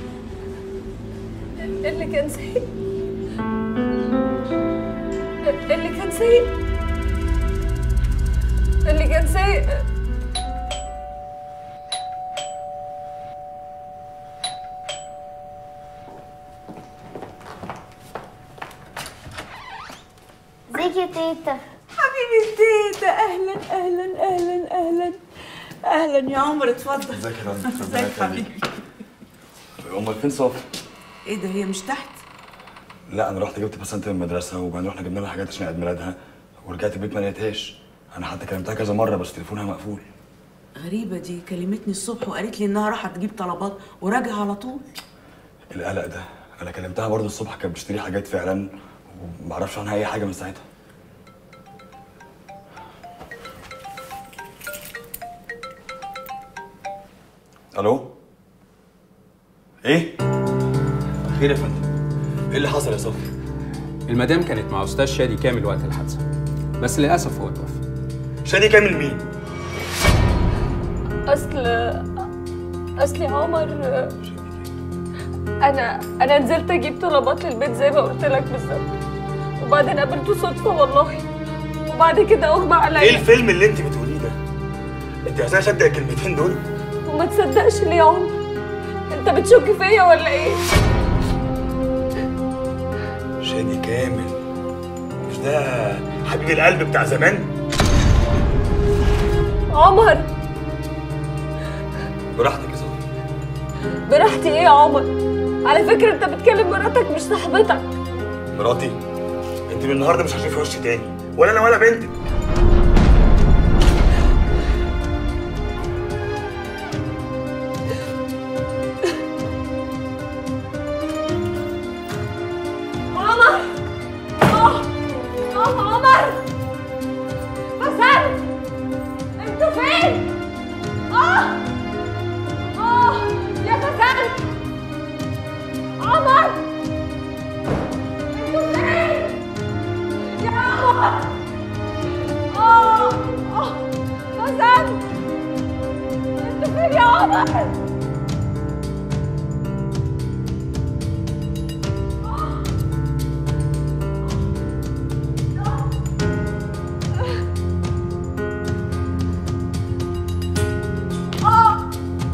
Speaker 11: ايه
Speaker 10: اللي كان سايق اللي كان سايق اللي كان سايق
Speaker 2: ازيك يا تيتا
Speaker 4: حبيبي تيتا اهلا اهلا اهلا اهلا اهلا يا عمر اتفضل
Speaker 3: ازيك يا رنا
Speaker 4: ازيك حبيبي
Speaker 3: امال فين صافي؟
Speaker 4: ايه ده هي مش تحت
Speaker 3: لا انا رحت جبت بسنت من المدرسه وبعدين رحنا جبنا لها حاجات عشان عيد ميلادها ورجعت البيت ما لقيتهاش انا حتى كلمتها كذا مره بس تليفونها مقفول
Speaker 4: غريبة دي كلمتني الصبح وقالت لي انها راحت تجيب طلبات وراجعة على طول
Speaker 3: القلق ده انا كلمتها برضه الصبح كانت بتشتري حاجات فعلا ومعرفش عنها اي حاجه من ساعتها الو ايه خير يا فندم ايه اللي حصل يا صافي
Speaker 11: المدام كانت مع استاذ شادي كامل وقت الحادثه بس للاسف هو توفى
Speaker 3: شادي كامل مين
Speaker 10: اصل اصل يا عمر انا انا نزلت اجيب طلبات للبيت زي ما قلت لك بالظبط وبعدين قابلته صدفه والله وبعد كده اغمى عليا
Speaker 3: ايه الفيلم اللي انت بتقوليه ده انت عايزاني اصدق الكلمتين دول
Speaker 10: وما تصدقش ليه يا عمر انت بتشك فيا ولا ايه
Speaker 3: شادي كامل مش ده حبيب القلب بتاع زمان
Speaker 10: عمر
Speaker 3: براحتك يا صافي
Speaker 10: براحتي ايه يا عمر على فكره انت بتكلم مراتك مش صاحبتك
Speaker 3: مراتي انت من النهارده مش هشوفي وشي تاني ولا انا ولا بنتك
Speaker 10: عمر اه اه عمر حسن انتوا فين اه اه يا حسن عمر انتوا فين يا عمر اه اه حسن انتوا فين يا عمر اه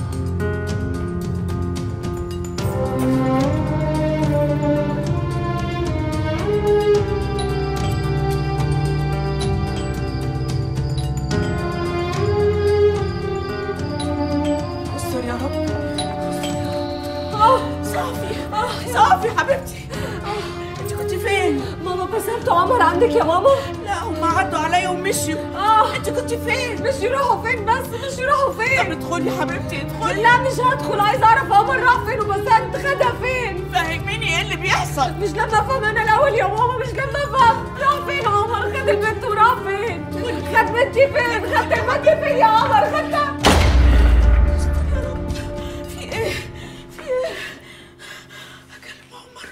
Speaker 4: استر يا رب صافي صافي حبيبتي انت كنت فين؟
Speaker 10: ماما بسنت عمر عندك يا ماما
Speaker 4: لا هم عدوا عليا ومشيوا
Speaker 10: اه
Speaker 4: انت كنت فين؟
Speaker 10: مش يروحوا فين بس مش يروحوا فين
Speaker 4: طب ادخلي حبيبتي ادخلي
Speaker 10: لا مش هدخل عايزه اعرف عمر راح فين وبسنت خدها فين
Speaker 4: فهميني ايه اللي بيحصل
Speaker 10: مش لما افهم انا الاول يا ماما مش لما افهم راح فين عمر خد البنت وراح فين خد بنتي فين خدت البنت فين يا عمر خدتها
Speaker 4: في ايه؟ في ايه؟ اكلم عمر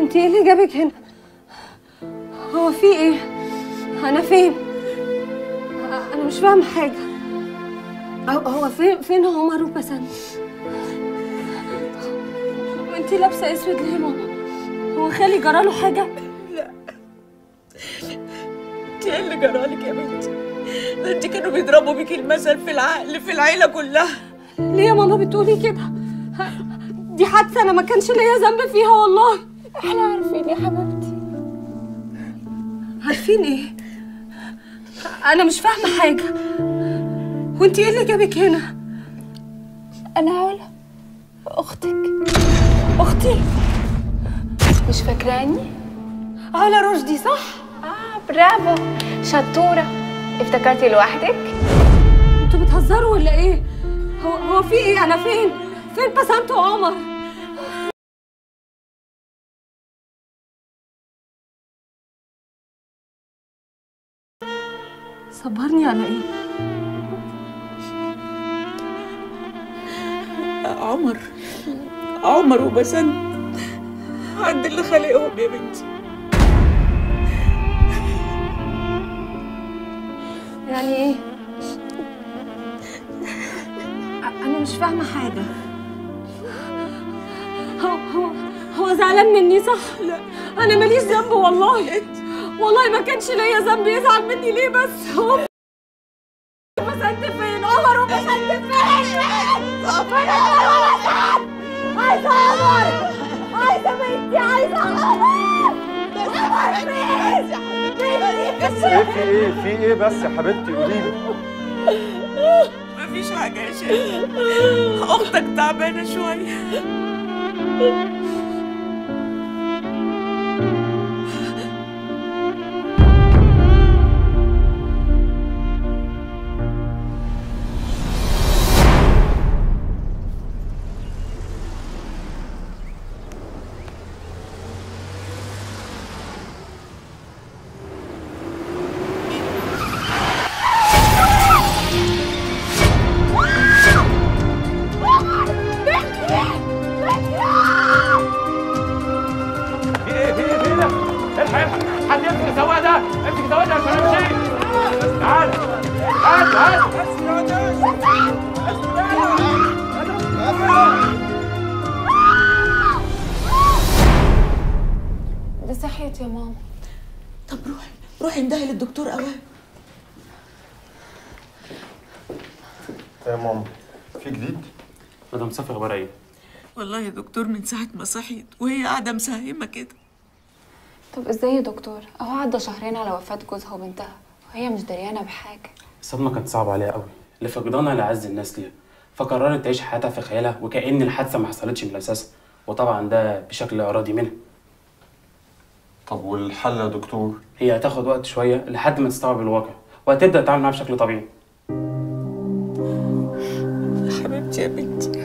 Speaker 1: وانت ايه اللي جابك هنا هو في ايه انا فين أ- انا مش فاهمه حاجه هو- هو فين فين عمر وبسنت وانت لابسه اسود ليه يا ماما هو خالي جراله حاجه
Speaker 10: انت ايه اللي جرالك يا بنتي ده انت كانوا بيضربوا بيكي المثل في العقل في العيله كلها
Speaker 1: ليه يا ماما بتقولي كده دي حادثه انا ما كانش ليا ذنب فيها والله
Speaker 6: احنا عارفين يا حبيبتي
Speaker 1: عارفين ايه انا مش فاهمه حاجه وانت ايه اللي جابك هنا
Speaker 6: انا علا اختك
Speaker 1: اختي
Speaker 6: مش فاكراني
Speaker 1: علا رشدي صح
Speaker 6: اه برافو شطوره افتكرتي لوحدك
Speaker 1: انتوا بتهزروا ولا ايه هو هو في ايه انا فين فين بسنت وعمر صبرني على ايه
Speaker 10: عمر عمر وبسنت عند اللي خلقهم يا بنتي
Speaker 1: يعني ايه أ- انا مش فاهمه حاجه هو هو هو زعلان مني صح لا انا ماليش ذنب والله والله ما كانش ليا ذنب يزعل مني ليه بس هو بسنت فين عمر وبسنت فين فين عمر وبسنت عايزه عمر عايزه بنتي عايزه عمر عمر فين
Speaker 5: بس ايه في ايه في ايه بس يا حبيبتي قولي لي
Speaker 10: مفيش حاجه يا شيخ اختك تعبانه شويه
Speaker 7: في ايه في ايه في ايه ده؟ الحق الحق حد يمسك السواق ده امسك السواق ده عشان امشي تعال تعال تعال
Speaker 6: ده صحيت يا ماما
Speaker 10: طب روحي روحي اندهي للدكتور اوام
Speaker 5: يا ماما في جديد
Speaker 9: مدام صفي اخبارها ايه؟
Speaker 10: والله يا دكتور من ساعه ما صحيت وهي قاعده مسهمه كده
Speaker 6: طب ازاي يا دكتور اهو عدى شهرين على وفاه جوزها وبنتها وهي مش دريانه بحاجه
Speaker 11: الصدمة كانت صعبة عليها قوي لفقدانها لأعز الناس ليها فقررت تعيش حياتها في خيالها وكأن الحادثة ما حصلتش من الأساس وطبعا ده بشكل إرادي منها
Speaker 5: طب والحل يا دكتور
Speaker 11: هي هتاخد وقت شوية لحد ما تستوعب الواقع وهتبدأ تتعامل معاه بشكل طبيعي
Speaker 10: حبيبتي يا بنتي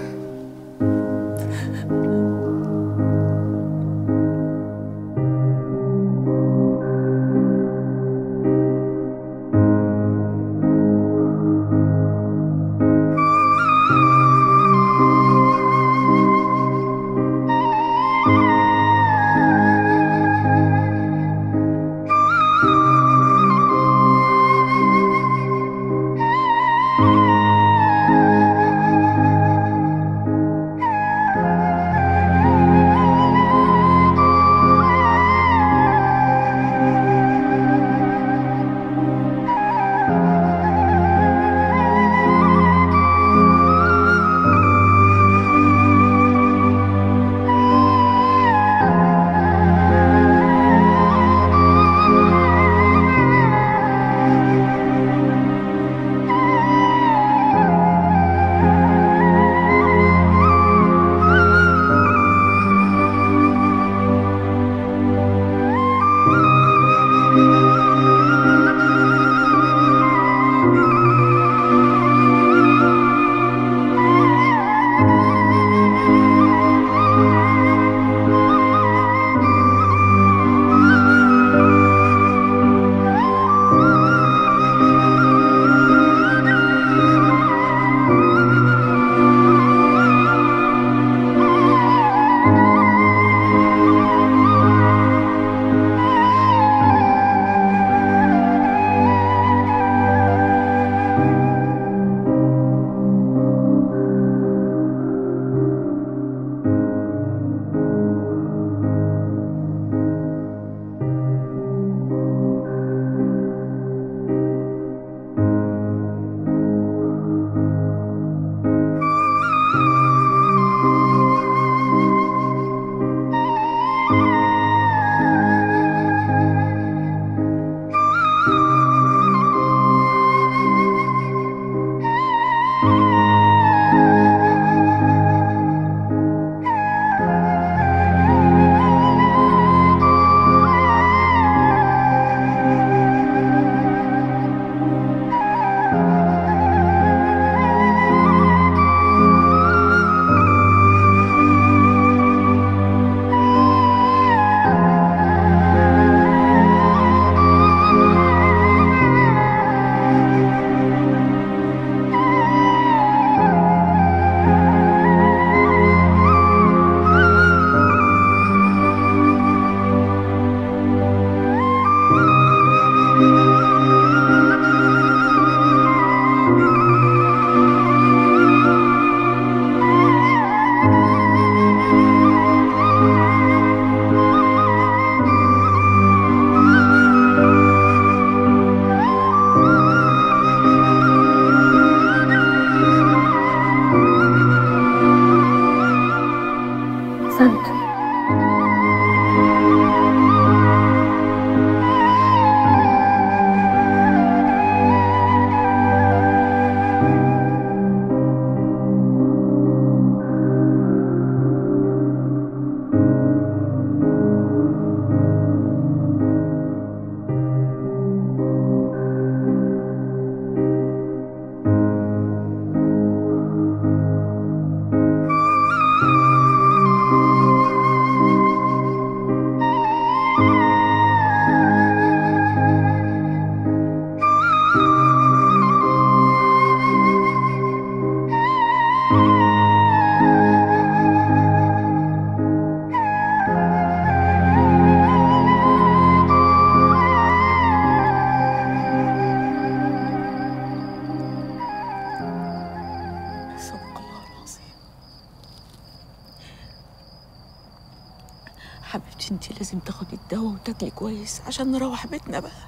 Speaker 4: حبيبتي انت لازم تاخدي الدواء وتاكلي كويس عشان نروح بيتنا بقى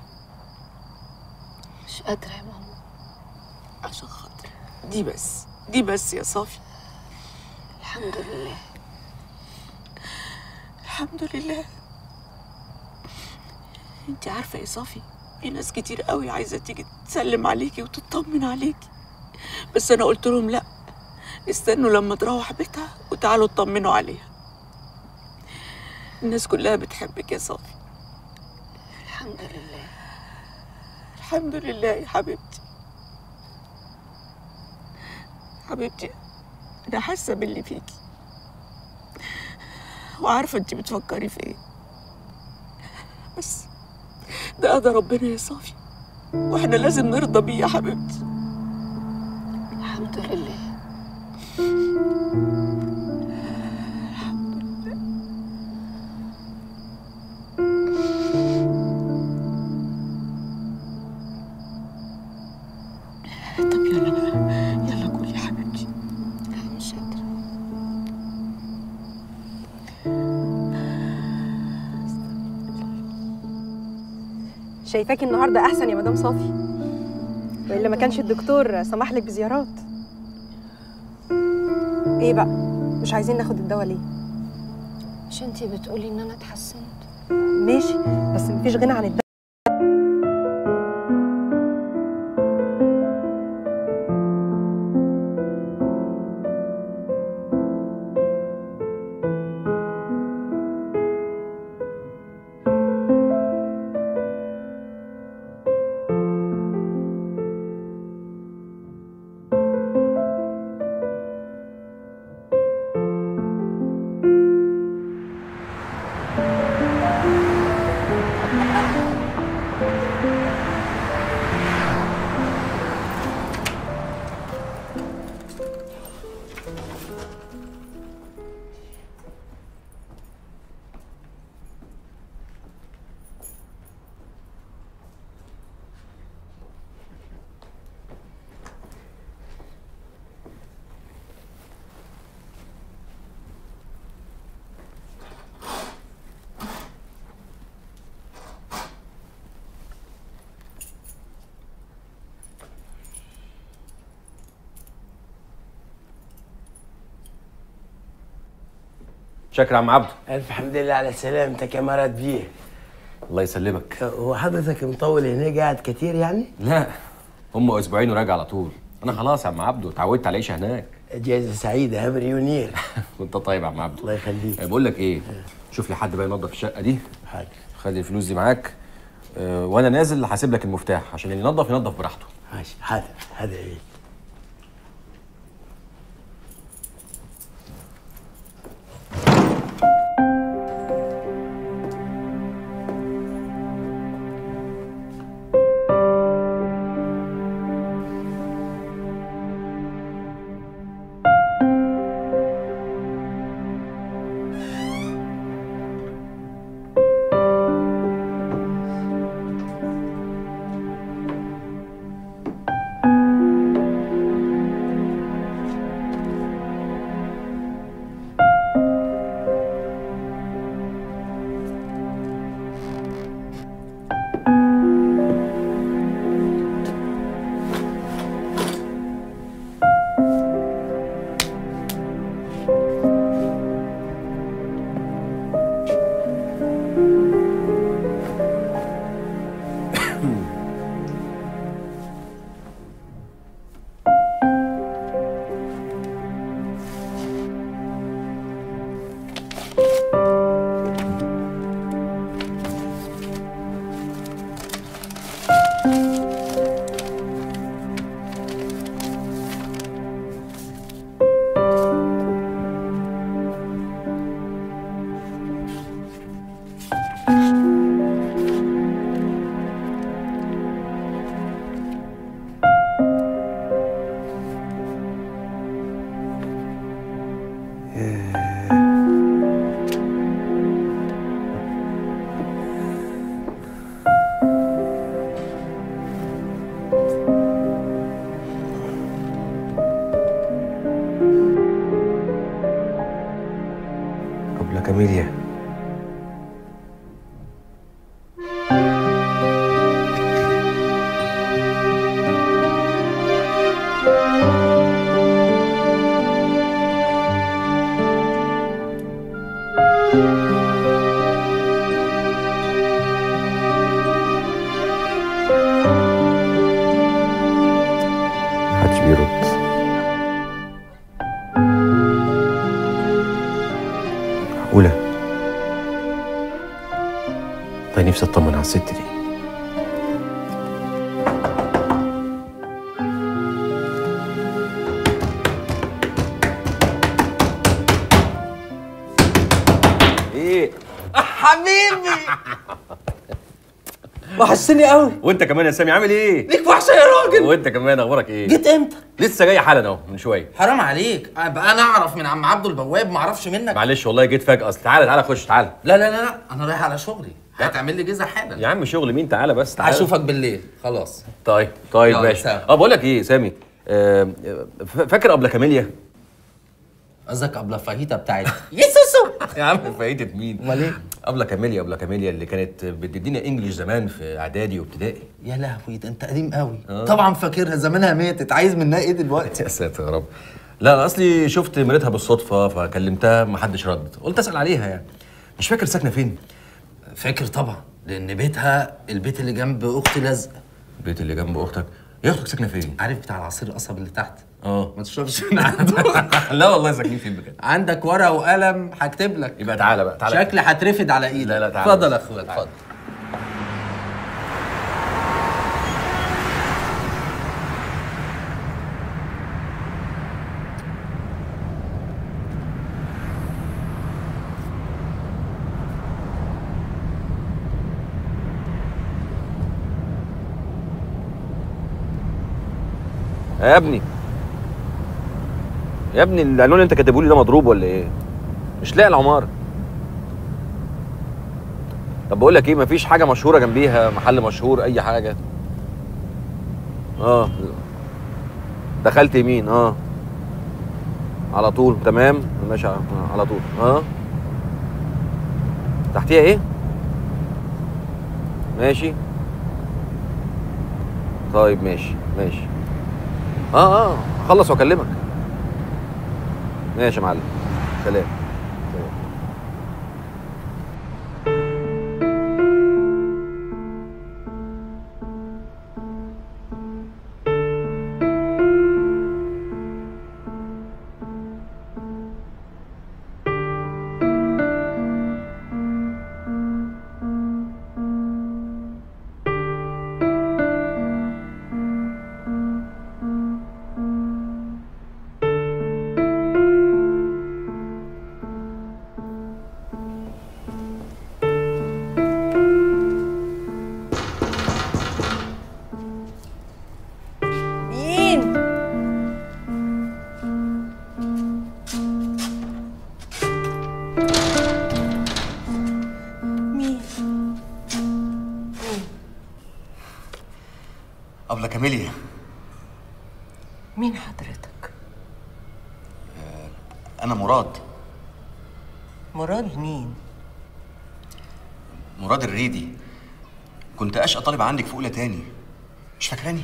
Speaker 8: مش قادرة يا ماما
Speaker 4: عشان خاطري دي بس دي بس يا صافي
Speaker 8: الحمد لله
Speaker 4: الحمد لله انت عارفه يا صافي في ناس كتير قوي عايزه تيجي تسلم عليكي وتطمن عليكي بس انا قلت لهم لا استنوا لما تروح بيتها وتعالوا اطمنوا عليها الناس كلها بتحبك يا صافي
Speaker 8: الحمد لله
Speaker 4: الحمد لله يا حبيبتي حبيبتي انا حاسه باللي فيكي وعارفه انت بتفكري في ايه بس ده قضى ربنا يا صافي واحنا لازم نرضى بيه يا حبيبتي
Speaker 8: الحمد لله
Speaker 4: طب يلا بقى يلا كلي يا حبيبتي
Speaker 8: لا مش قادرة
Speaker 12: شايفاكي النهارده احسن يا مدام صافي والا ما كانش الدكتور سمح لك بزيارات ايه بقى مش عايزين ناخد الدواء ليه
Speaker 8: مش انتي بتقولي ان انا اتحسنت
Speaker 12: ماشي بس مفيش غنى عن الدواء
Speaker 13: شكرا يا عم عبده
Speaker 14: ألف حمد لله على سلامتك يا مراد بيه
Speaker 13: الله يسلمك
Speaker 14: هو حضرتك مطول هنا قاعد كتير يعني؟
Speaker 13: لا هم اسبوعين وراجع على طول انا خلاص يا عم عبده اتعودت على العيشه هناك
Speaker 14: جايزة سعيدة يا مريونير
Speaker 13: وانت طيب يا عم عبده
Speaker 14: الله يخليك
Speaker 13: بقول لك ايه شوف لي حد بقى ينظف الشقه دي
Speaker 14: حاضر
Speaker 13: خلي الفلوس دي معاك أه وانا نازل هسيب لك المفتاح عشان اللي ينظف ينظف براحته
Speaker 14: ماشي حاضر حاضر ايه
Speaker 5: أبلة كاميليا
Speaker 13: محدش بيرد معقولة والله نفسي اطمن على الست دي ايه
Speaker 15: حبيبي وحشتني قوي
Speaker 13: وانت كمان يا سامي عامل ايه
Speaker 15: ليك وحشه يا راجل
Speaker 13: وانت كمان اخبارك ايه
Speaker 15: جيت امتى
Speaker 13: لسه جاي حالا اهو من شويه
Speaker 15: حرام عليك بقى انا اعرف من عم عبده البواب ما اعرفش منك
Speaker 13: معلش والله جيت فجأة اصل تعالى تعالى خش تعالى
Speaker 15: لا لا لا لا انا رايح على شغلي هتعمل لي جزء حالا
Speaker 13: يا عم شغل مين تعالى بس تعالى
Speaker 15: هشوفك بالليل خلاص
Speaker 13: طيب طيب
Speaker 15: يلا،
Speaker 13: ماشي
Speaker 15: سلام.
Speaker 13: اه بقول لك ايه سامي آه، ف- فاكر ابله كاميليا
Speaker 15: قصدك ابله فاهيتا بتاعت يسوسو
Speaker 13: يا عم فايتة مين
Speaker 15: امال ايه
Speaker 13: ابله كاميليا ابله كاميليا اللي كانت بتدينا انجليش زمان في اعدادي وابتدائي
Speaker 15: يا لهوي ده انت قديم قوي
Speaker 13: آه.
Speaker 15: طبعا فاكرها زمانها ماتت عايز منها ايه دلوقتي
Speaker 13: يا ساتر يا رب لا انا اصلي شفت مريتها بالصدفه فكلمتها ما حدش رد قلت اسال عليها يعني مش فاكر ساكنه فين
Speaker 15: فاكر طبعا لان بيتها البيت اللي جنب اختي لزق
Speaker 13: البيت اللي جنب اختك يا اختك ساكنه فين
Speaker 15: عارف بتاع العصير القصب اللي تحت
Speaker 13: اه
Speaker 15: ما تشربش من عنده
Speaker 13: لا والله ساكنين فين بجد
Speaker 15: عندك ورقه وقلم هكتب لك
Speaker 13: يبقى تعالى بقى تعالى
Speaker 15: شكلي هترفد على ايدك
Speaker 13: لا لا تعالى
Speaker 15: اتفضل
Speaker 13: بس.
Speaker 15: يا اخويا اتفضل
Speaker 13: يا ابني يا ابني العنوان اللي انت كاتبه لي ده مضروب ولا ايه؟ مش لاقي العمارة طب بقول لك ايه مفيش حاجة مشهورة جنبيها محل مشهور أي حاجة اه دخلت يمين اه على طول تمام ماشي على على طول اه تحتيها ايه؟ ماشي طيب ماشي ماشي اه اه خلص واكلمك ماشي يا معلم سلام سلام.
Speaker 10: مين؟ مين؟
Speaker 3: أبلة كاميليا
Speaker 10: مين حضرتك؟
Speaker 3: أنا مراد
Speaker 10: مراد مين؟
Speaker 3: مراد الريدي كنت أشقى طالب عندك في أولى تاني مش فاكراني؟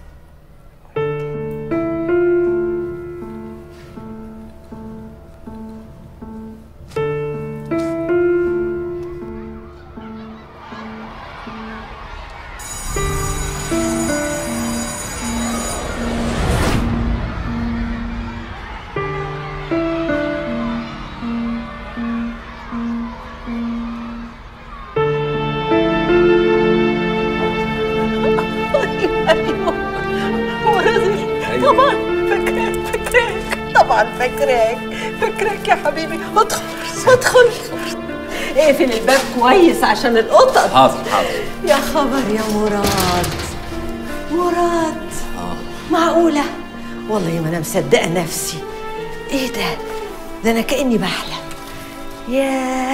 Speaker 10: ايوه مراد طبعا فاكراك فاكراك طبعا فاكراك فاكراك يا حبيبي ادخل ادخل اقفل الباب كويس عشان القطط
Speaker 13: حاضر حاضر
Speaker 10: يا خبر يا مراد مراد معقولة والله ما أنا مصدقة نفسي إيه ده؟ ده أنا كأني بحلم ياه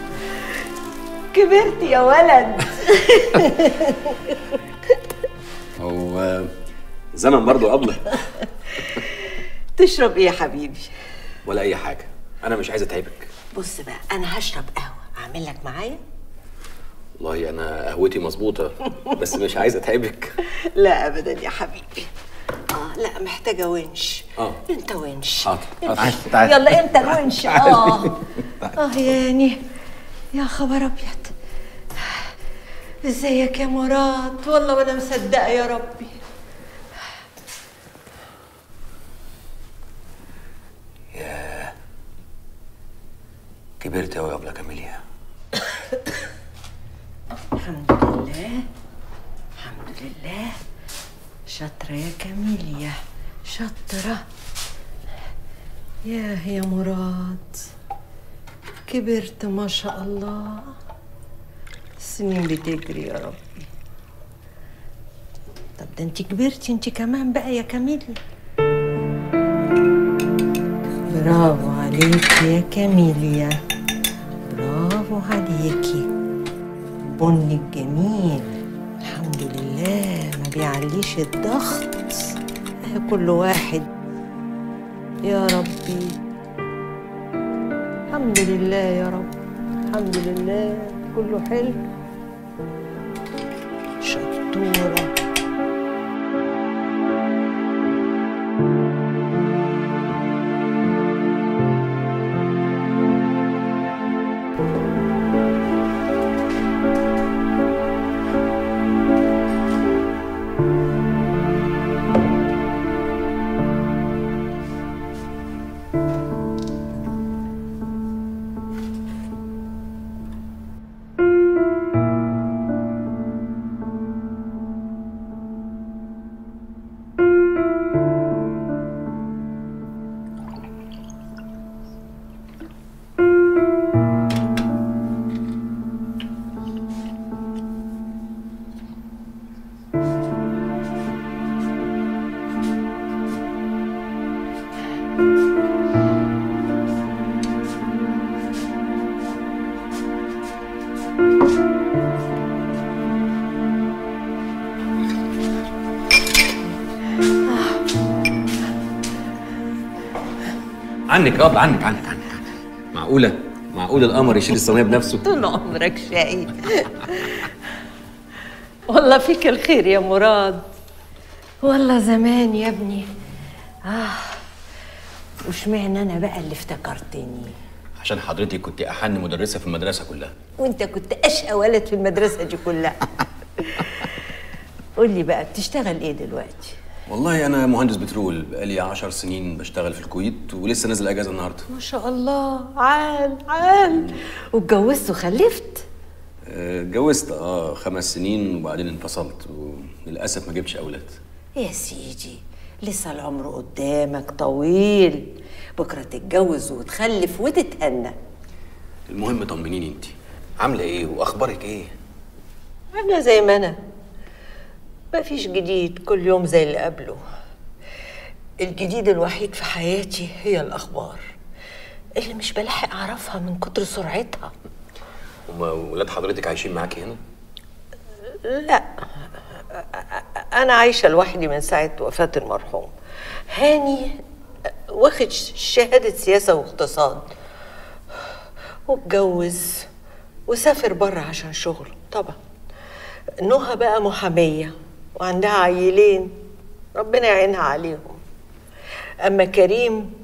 Speaker 10: كبرت يا ولد
Speaker 13: هو زمن برضه قبله
Speaker 10: تشرب إيه يا حبيبي؟
Speaker 13: ولا أي حاجة أنا مش عايز أتعبك
Speaker 10: بص بقى أنا هشرب قهوة أعمل لك معايا؟
Speaker 13: والله أنا قهوتي مظبوطة بس مش عايز أتعبك
Speaker 10: لا أبدا يا حبيبي آه لا محتاجه ونش
Speaker 13: اه
Speaker 10: انت ونش
Speaker 13: حاضر
Speaker 10: انت-
Speaker 13: تعال تعال
Speaker 10: يلا انت الونش
Speaker 13: تعال.
Speaker 10: اه اه يعني يا خبر ابيض ازيك يا مراد والله وانا مصدقه يا ربي
Speaker 13: كبرت قوي يا ابله كاميليا
Speaker 10: الحمد لله الحمد لله شاطرة يا كاميليا شاطرة يا يا مراد كبرت ما شاء الله السنين بتجري يا ربي طب ده انت كبرتي انت كمان بقى يا كاميليا برافو عليكي يا كاميليا برافو عليكي بني الجميل الحمد لله ما بيعليش الضغط اه كل واحد يا ربي الحمد لله يا رب الحمد لله كله حلو شطورة
Speaker 13: عنك يا ابله عنك عنك عنك معقوله معقول القمر يشيل الصينيه بنفسه
Speaker 10: طول عمرك شقي والله فيك الخير يا مراد والله زمان يا ابني اه وشمعنا انا بقى اللي افتكرتني
Speaker 13: عشان حضرتك كنت احن مدرسه في المدرسه كلها
Speaker 10: وانت كنت اشقى ولد في المدرسه دي كلها قول لي بقى بتشتغل ايه دلوقتي
Speaker 13: والله انا مهندس بترول بقالي 10 سنين بشتغل في الكويت ولسه نازل اجازه النهارده
Speaker 10: ما شاء الله عال عال واتجوزت وخلفت
Speaker 13: آه، اتجوزت اه خمس سنين وبعدين انفصلت وللاسف ما جبتش اولاد
Speaker 10: يا سيدي لسه العمر قدامك طويل بكره تتجوز وتخلف وتتهنى
Speaker 13: المهم طمنيني انت عامله ايه واخبارك ايه
Speaker 10: انا زي ما انا مفيش جديد كل يوم زي اللي قبله الجديد الوحيد في حياتي هي الاخبار اللي مش بلحق اعرفها من كتر سرعتها
Speaker 13: هما ولاد حضرتك عايشين معاكي هنا
Speaker 10: لا انا عايشه لوحدي من ساعه وفاه المرحوم هاني واخد شهاده سياسه واقتصاد واتجوز وسافر بره عشان شغله طبعا نهى بقى محاميه وعندها عيلين ربنا يعينها عليهم اما كريم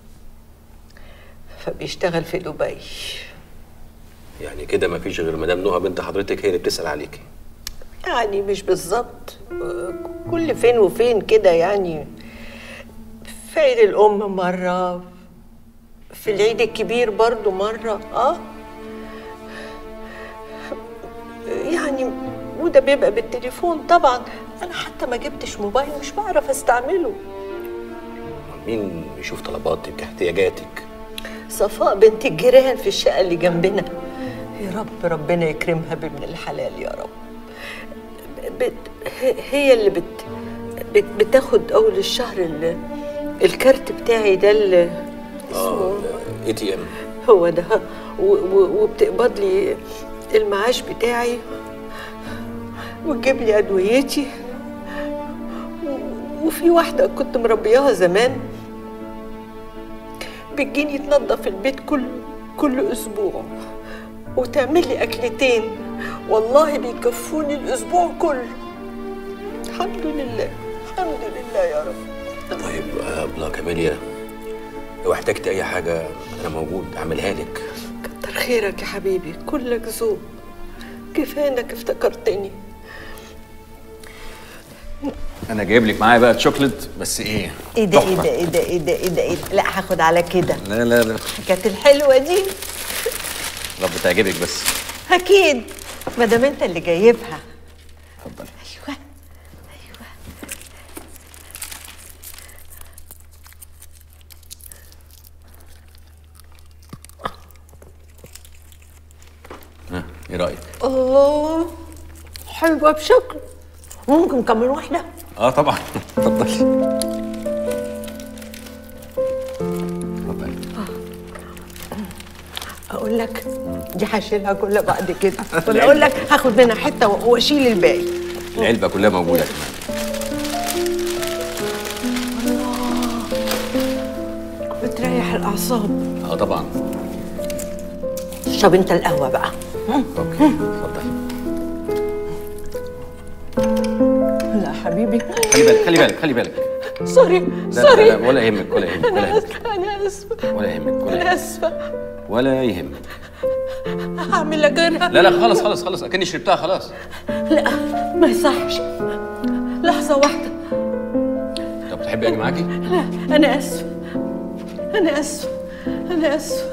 Speaker 10: فبيشتغل في دبي
Speaker 13: يعني كده ما فيش غير مدام نهى بنت حضرتك هي اللي بتسال عليكي
Speaker 10: يعني مش بالظبط كل فين وفين كده يعني في عيد الأم مرة في العيد الكبير برضو مرة اه يعني وده بيبقى بالتليفون طبعا انا حتى ما جبتش موبايل مش بعرف استعمله
Speaker 13: مين يشوف طلباتك احتياجاتك
Speaker 10: صفاء بنت الجيران في الشقة اللي جنبنا يا رب ربنا يكرمها بابن الحلال يا رب بت هي اللي بت بت بتاخد اول الشهر ال- الكارت بتاعي ده اللي
Speaker 13: اه اي تي ام
Speaker 10: هو ده و- و- وبتقبض لي المعاش بتاعي وتجيب لي ادويتي و- وفي واحده كنت مربياها زمان بتجيني تنظف البيت كل كل اسبوع وتعمل لي اكلتين والله بيكفوني الاسبوع كله الحمد لله الحمد لله يا رب
Speaker 13: طيب آه، ابله كاميليا لو احتجت اي حاجه انا موجود اعملها لك
Speaker 10: كتر خيرك يا حبيبي كلك ذوق كفايه انك افتكرتني
Speaker 13: انا جايب لك معايا بقى شوكليت بس ايه
Speaker 10: ايه ده ايه
Speaker 13: تحفة.
Speaker 10: ده ايه ده ايه ده ايه ده إيه ده؟ لا هاخد على كده
Speaker 13: لا لا لا
Speaker 10: كانت الحلوه دي
Speaker 13: رب تعجبك بس
Speaker 10: اكيد ما دام انت اللي جايبها
Speaker 13: اتفضلي
Speaker 10: ايوه
Speaker 13: ها ايه رايك
Speaker 10: الله حلوه بشكل ممكن كمان واحده
Speaker 13: اه طبعا اتفضلي
Speaker 10: اقول لك دي هشيلها كلها بعد كده ولا اقول لك هاخد منها حته واشيل الباقي
Speaker 13: العلبه كلها موجوده كمان
Speaker 10: بتريح الاعصاب
Speaker 13: اه طبعا
Speaker 10: اشرب انت القهوه بقى
Speaker 13: اوكي اتفضلي
Speaker 10: لا حبيبي
Speaker 13: خلي بالك خلي بالك خلي بالك
Speaker 10: سوري
Speaker 13: لا لا,
Speaker 10: سوري
Speaker 13: لا ولا يهمك ولا يهمك ولا
Speaker 10: انا
Speaker 13: يهمك
Speaker 10: اسفه انا اسفه
Speaker 13: ولا يهمك ولا
Speaker 10: انا
Speaker 13: يهمك
Speaker 10: اسفه
Speaker 13: ولا يهمك
Speaker 10: هعمل لك غيرها
Speaker 13: لا لا خلاص خلاص خلاص اكني شربتها خلاص
Speaker 10: لا ما يصحش لحظه واحده
Speaker 13: طب تحبي اجي معاكي
Speaker 10: لا انا اسفه انا اسفه انا اسفه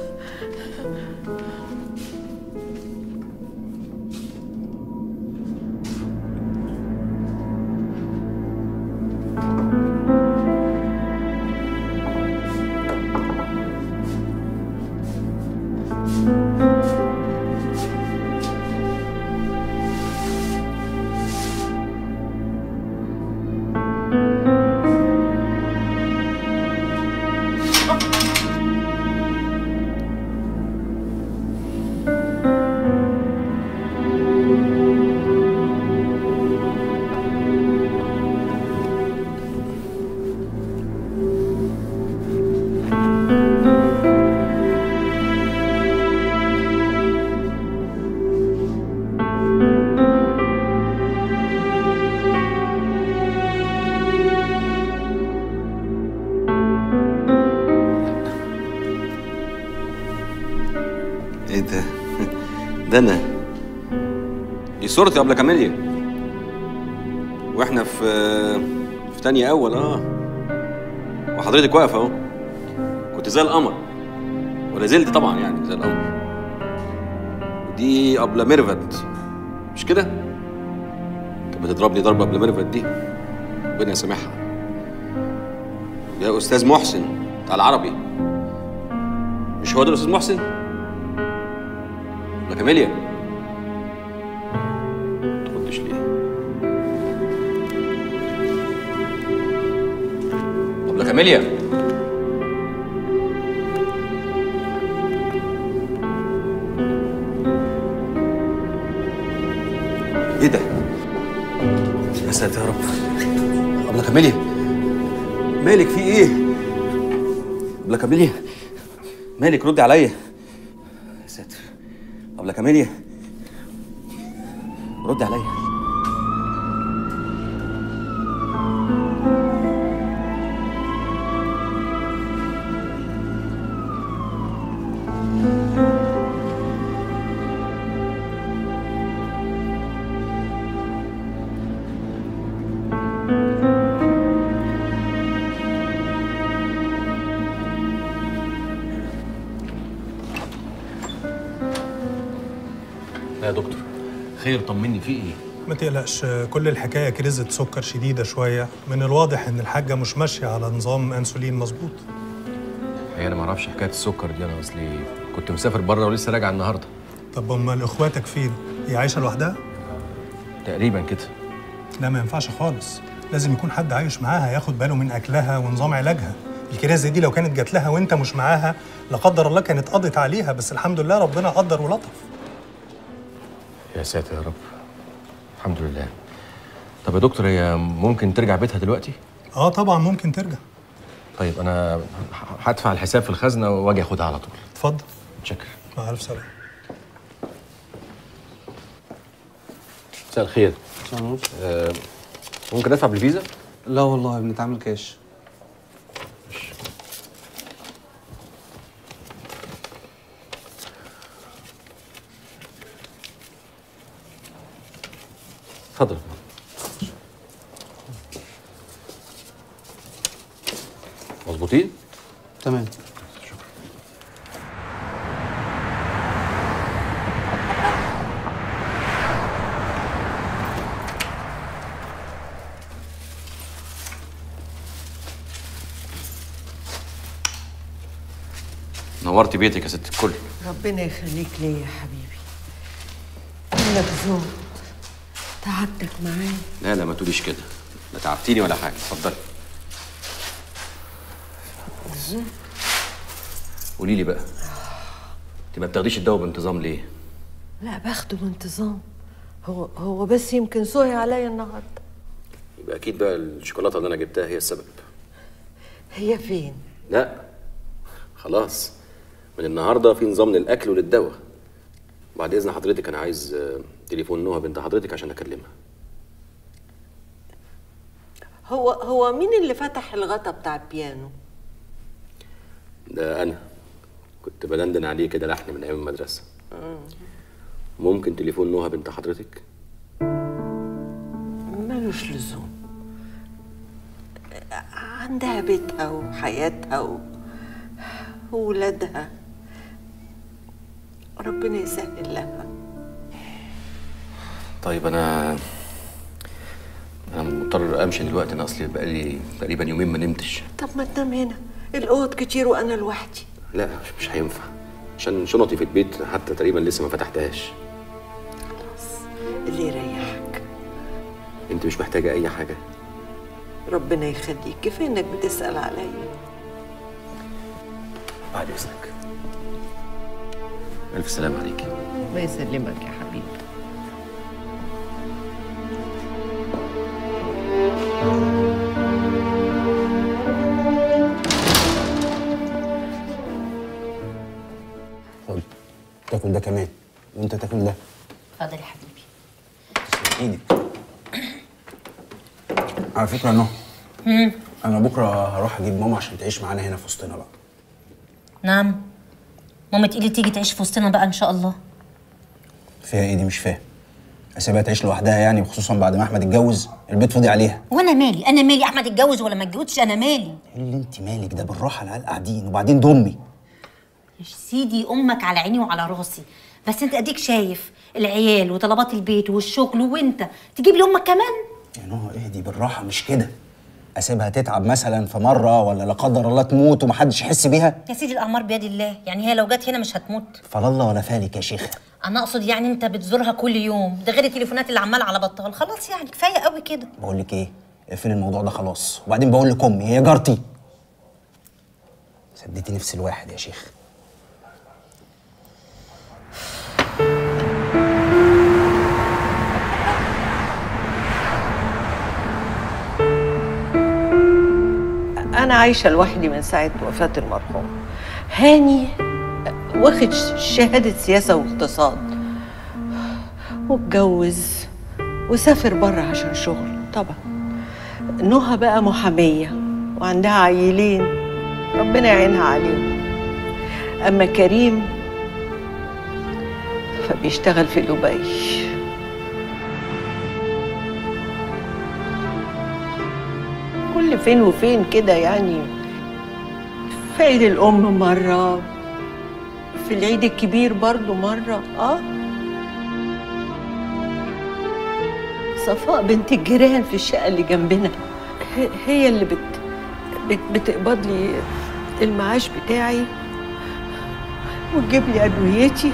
Speaker 13: ايه ده ده انا دي صورتي قبل كاميليا واحنا في في تانية اول اه وحضرتك واقفه اهو كنت زي القمر ولا زلت طبعا يعني زي القمر ودي قبل ميرفت مش كده كانت بتضربني ضربه قبل ميرفت دي ربنا يسامحها يا استاذ محسن بتاع العربي مش هو ده الاستاذ محسن ولا كاميليا تردش ليه طب لا كاميليا ايه ده يا ساتر يا رب طب لا كاميليا مالك في ايه طب لا كاميليا مالك ردي عليا يا ساتر طب لا كاميليا رد عليا يا دكتور خير طمني في ايه
Speaker 9: ما تقلقش كل الحكايه كريزه سكر شديده شويه من الواضح ان الحاجه مش ماشيه على نظام انسولين مظبوط
Speaker 13: هي انا ما اعرفش حكايه السكر دي انا اصلي كنت مسافر بره ولسه راجع النهارده
Speaker 9: طب امال اخواتك فين هي عايشه لوحدها
Speaker 13: تقريبا كده
Speaker 9: لا ما ينفعش خالص لازم يكون حد عايش معاها ياخد باله من اكلها ونظام علاجها الكريزه دي لو كانت جات لها وانت مش معاها لا قدر الله كانت قضت عليها بس الحمد لله ربنا قدر ولطف
Speaker 13: يا ساتر يا رب الحمد لله طب يا دكتور هي ممكن ترجع بيتها دلوقتي
Speaker 9: اه طبعا ممكن ترجع
Speaker 13: طيب انا ه- هدفع الحساب في الخزنه واجي اخدها على طول
Speaker 9: اتفضل
Speaker 13: متشكر
Speaker 9: مع الف سلامه
Speaker 13: مساء الخير آه ممكن ادفع بالفيزا
Speaker 16: لا والله بنتعامل كاش
Speaker 13: اتفضل مظبوطين
Speaker 16: تمام
Speaker 13: نورتي بيتك يا ست الكل
Speaker 10: ربنا يخليك ليا يا حبيبي انك زوج تعبتك معايا
Speaker 13: لا لا ما تقوليش كده لا تعبتيني ولا حاجه اتفضلي قولي لي بقى انت ما بتاخديش الدواء بانتظام ليه
Speaker 10: لا باخده بانتظام هو هو بس يمكن سوي عليا النهارده
Speaker 13: يبقى اكيد بقى الشوكولاته اللي انا جبتها هي السبب
Speaker 10: هي فين
Speaker 13: لا خلاص من النهارده في نظام للاكل وللدواء بعد اذن حضرتك انا عايز آه، تليفون نهى بنت حضرتك عشان اكلمها
Speaker 10: هو هو مين اللي فتح الغطا بتاع البيانو
Speaker 13: ده انا كنت بدندن عليه كده لحن من ايام المدرسه ممكن تليفون نهى بنت حضرتك
Speaker 10: ملوش لزوم عندها بيتها وحياتها و... وولادها ربنا يسهل لها
Speaker 13: طيب انا انا مضطر امشي دلوقتي انا اصلي بقالي تقريبا يومين ما نمتش
Speaker 10: طب ما تنام هنا الاوض كتير وانا لوحدي
Speaker 13: لا مش, مش هينفع عشان شنطي في البيت حتى تقريبا لسه ما فتحتهاش
Speaker 10: اللي يريحك
Speaker 13: انت مش محتاجه اي حاجه
Speaker 10: ربنا يخليك كفايه انك بتسال عليا
Speaker 13: بعد اذنك الف سلام عليك
Speaker 10: الله يسلمك يا حبيبي
Speaker 16: خد تاكل ده كمان وانت تاكل ده
Speaker 17: اتفضل يا حبيبي
Speaker 16: ايدك على فكره نو
Speaker 17: مم.
Speaker 16: انا بكره هروح اجيب ماما عشان تعيش معانا هنا في وسطنا بقى
Speaker 17: نعم ماما تقولي تيجي تعيش في وسطنا بقى ان شاء الله
Speaker 16: فيها ايه دي مش فاهم اسيبها تعيش لوحدها يعني وخصوصا بعد ما احمد اتجوز البيت فاضي عليها
Speaker 17: وانا مالي انا مالي احمد اتجوز ولا ما اتجوزش انا مالي
Speaker 16: ايه اللي انت مالك ده بالراحه العيال قاعدين وبعدين ده امي
Speaker 17: يا سيدي امك على عيني وعلى راسي بس انت اديك شايف العيال وطلبات البيت والشغل وانت تجيب لي امك كمان
Speaker 16: يا نهى اهدي بالراحه مش كده اسيبها تتعب مثلا في مره ولا لا قدر الله تموت ومحدش يحس بيها
Speaker 17: يا سيدي الاعمار بيد الله يعني هي لو جت هنا مش هتموت
Speaker 16: فلله ولا فالك يا شيخه
Speaker 17: انا اقصد يعني انت بتزورها كل يوم ده غير التليفونات اللي عماله على بطال خلاص يعني كفايه قوي كده
Speaker 16: بقول لك ايه اقفلي الموضوع ده خلاص وبعدين بقول لك امي هي جارتي سديتي نفس الواحد يا شيخ
Speaker 10: انا عايشه لوحدي من ساعه وفاه المرحوم هاني واخد شهاده سياسه واقتصاد واتجوز وسافر بره عشان شغل طبعا نهى بقى محاميه وعندها عيلين ربنا يعينها عليهم اما كريم فبيشتغل في دبي كل فين وفين كده يعني في عيد الأم مرة في العيد الكبير برضو مرة اه صفاء بنت الجيران في الشقة اللي جنبنا ه- هي اللي بت بت بتقبض لي المعاش بتاعي وتجيب لي أدويتي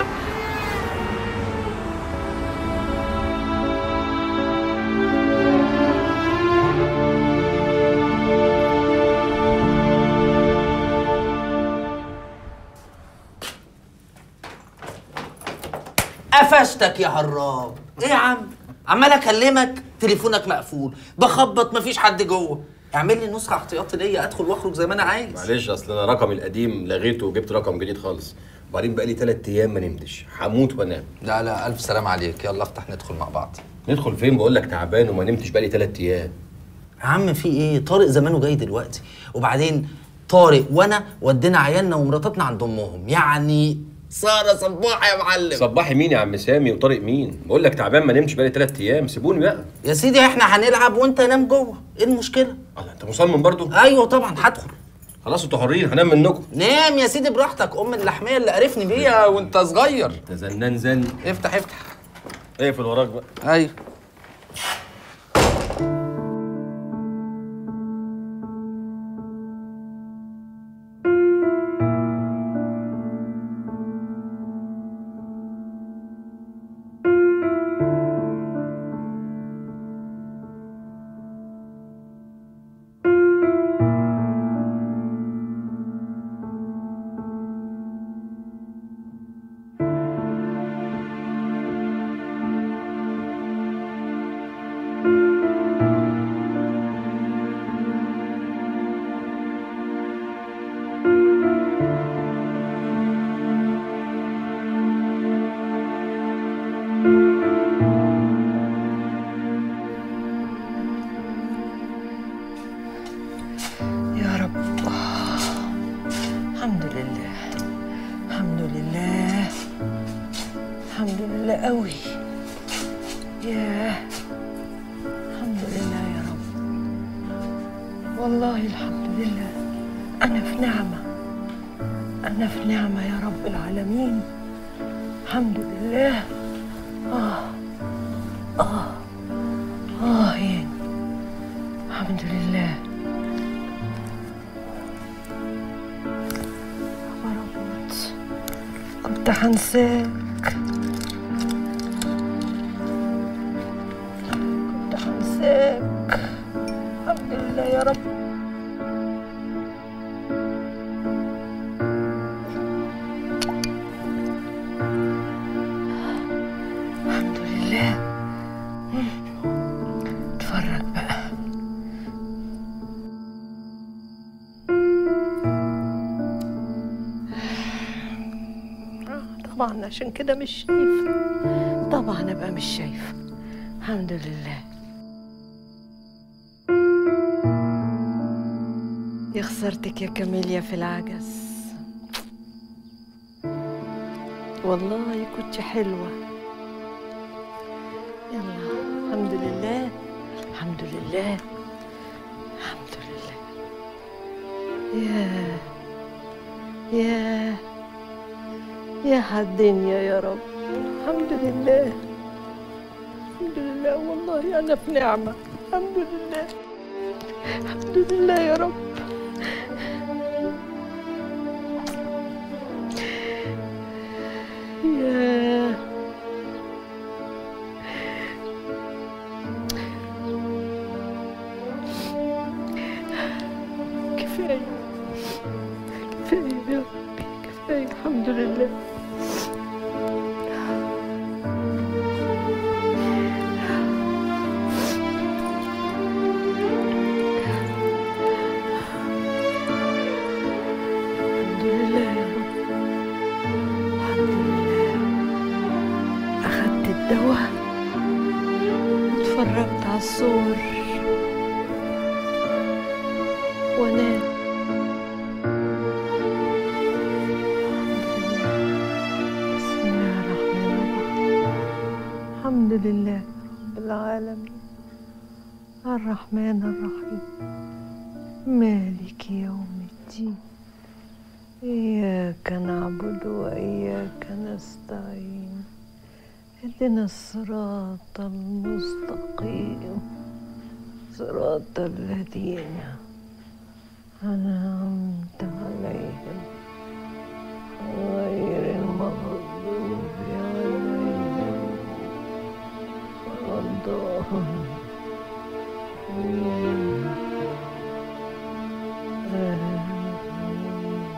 Speaker 15: قفشتك يا هراب ايه يا عم عمال اكلمك تليفونك مقفول بخبط مفيش حد جوه اعمل لي نسخه احتياطي ليا ادخل واخرج زي ما انا عايز
Speaker 13: معلش اصل انا رقمي القديم لغيته وجبت رقم جديد خالص وبعدين بقالي ثلاث ايام ما نمتش هموت وانام
Speaker 15: لا لا الف سلام عليك يلا افتح ندخل مع بعض
Speaker 13: ندخل فين بقول لك تعبان وما نمتش بقالي ثلاث ايام
Speaker 15: يا عم في ايه طارق زمانه جاي دلوقتي وبعدين طارق وانا ودينا عيالنا ومراتاتنا عند امهم يعني ساره صباح يا معلم
Speaker 13: صباحي مين يا عم سامي وطارق مين بقول لك تعبان ما نمتش بقالي ثلاث ايام سيبوني بقى
Speaker 15: يا سيدي احنا هنلعب وانت نام جوه ايه المشكله
Speaker 13: انت مصمم برضو
Speaker 15: ايوه طبعا هدخل
Speaker 13: خلاص انتوا حرين هنام منكم
Speaker 15: نام يا سيدي براحتك ام اللحميه اللي قرفني بيها وانت صغير
Speaker 13: ده زنان زن
Speaker 15: افتح افتح
Speaker 13: اقفل وراك بقى
Speaker 15: ايوه
Speaker 10: يا رب الحمد لله الحمد لله الحمد لله قوي ياه الحمد لله يا رب والله الحمد لله أنا في نعمة أنا في نعمة يا رب العالمين الحمد لله آه آه آه يعني الحمد لله خبر أبيض كنت هنساك كنت هنساك الحمد لله يا رب الحمد لله اتفرج بقى طبعا عشان كده مش شايفة طبعا ابقى مش شايفة الحمد لله يا خسرتك يا كاميليا في العجز والله كنت حلوة يلا الحمد لله الحمد لله الحمد لله يا يا يا الدنيا يا رب الحمد لله الحمد لله والله أنا في نعمة الحمد لله الحمد لله يا رب يا كفاية كفاية يا ربي كفاية الحمد لله الحمد لله يا رب الحمد لله أخدت الدواء واتفرجت على الصور وانام بسم الله الرحمن الرحيم الحمد لله رب العالمين الرحمن الرحيم مالك يوم الدين إياك نعبد وإياك نستعين اهدنا الصراط المستقيم صراط الذين أنعمت عليهم غير المغضوب عليهم ولا الضالين آمين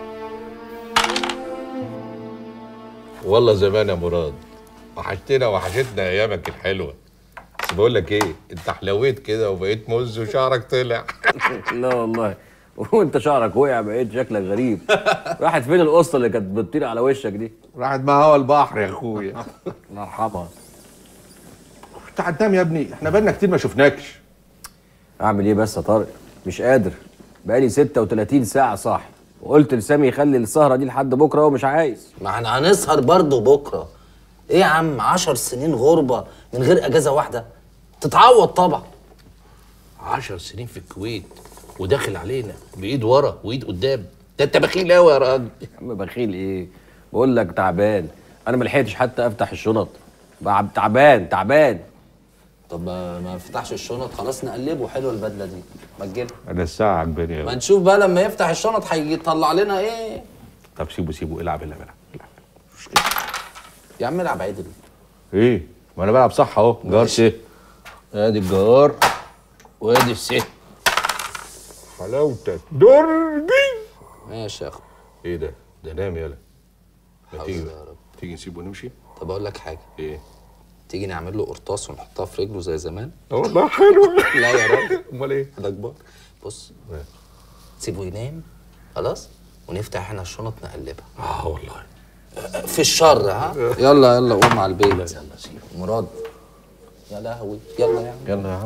Speaker 18: والله زمان يا مراد وحشتنا وحشتنا ايامك الحلوه بس بقول لك ايه انت حلويت كده وبقيت مز وشعرك طلع
Speaker 13: لا والله وانت شعرك وقع بقيت شكلك غريب راحت فين القصه اللي كانت بتطير على وشك دي
Speaker 18: راحت مع هوا البحر يا اخويا
Speaker 13: الله يرحمها
Speaker 18: انت هتنام يا ابني احنا بقالنا كتير ما شفناكش
Speaker 13: اعمل ايه بس يا طارق مش قادر بقالي 36 ساعه صاحي وقلت لسامي يخلي السهره دي لحد بكره ومش عايز
Speaker 15: ما احنا هنسهر برضه بكره ايه يا عم عشر سنين غربه من غير اجازه واحده تتعوض طبعا
Speaker 18: عشر سنين في الكويت وداخل علينا بايد ورا وايد قدام ده انت بخيل قوي يا راجل
Speaker 13: يا عم بخيل ايه بقول لك تعبان انا ما لحقتش حتى افتح الشنط بقى تعبان تعبان
Speaker 15: طب ما ما فتحش الشنط خلاص نقلبه حلوه البدله دي ما تجيبها
Speaker 18: انا الساعه عجباني
Speaker 15: ما
Speaker 18: قوي
Speaker 15: نشوف بقى لما يفتح الشنط هيطلع لنا ايه
Speaker 18: طب سيبه سيبه العب العب العب
Speaker 15: يا عم العب عدل
Speaker 18: ايه ما انا بلعب صح اهو جار سه ادي الجار وادي السه حلاوتك دربي
Speaker 15: ماشي يا اخو
Speaker 18: ايه ده ده نام يلا ما
Speaker 15: حول
Speaker 18: تيجي
Speaker 15: الله يا رب.
Speaker 18: تيجي نسيبه ونمشي
Speaker 15: طب اقول لك حاجه
Speaker 18: ايه
Speaker 15: تيجي نعمل له قرطاس ونحطها في رجله زي زمان
Speaker 18: والله حلو
Speaker 15: لا يا راجل
Speaker 18: امال ايه
Speaker 15: ده كبار بص سيبه ينام خلاص ونفتح هنا الشنط نقلبها
Speaker 18: اه والله
Speaker 15: في الشر ها يلا يلا قوم على البيت يلا سيبه مراد يا لهوي يلا يا عم
Speaker 18: يلا يا عم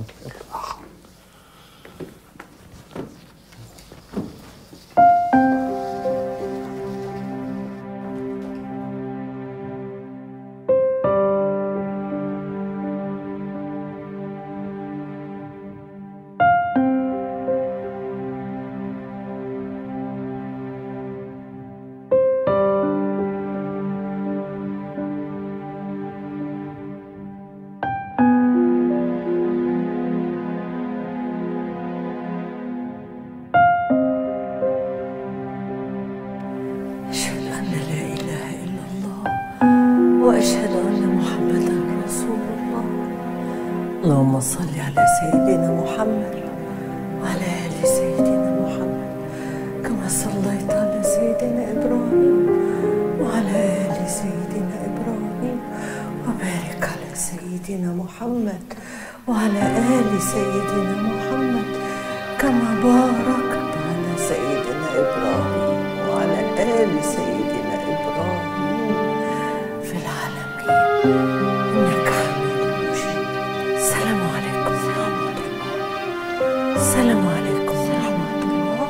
Speaker 10: أشهد أن لا إله إلا الله وأشهد أن محمدا رسول الله اللهم صل على سيدنا محمد وعلى آل سيدنا محمد كما صليت على سيدنا إبراهيم وعلى آل سيدنا إبراهيم وبارك على سيدنا محمد وعلى آل سيدنا محمد كما باركت على سيدنا إبراهيم وعلى آل سيدنا إبراهيم في العالمين إنك حميد مجيد السلام عليكم ورحمة الله السلام عليكم ورحمة الله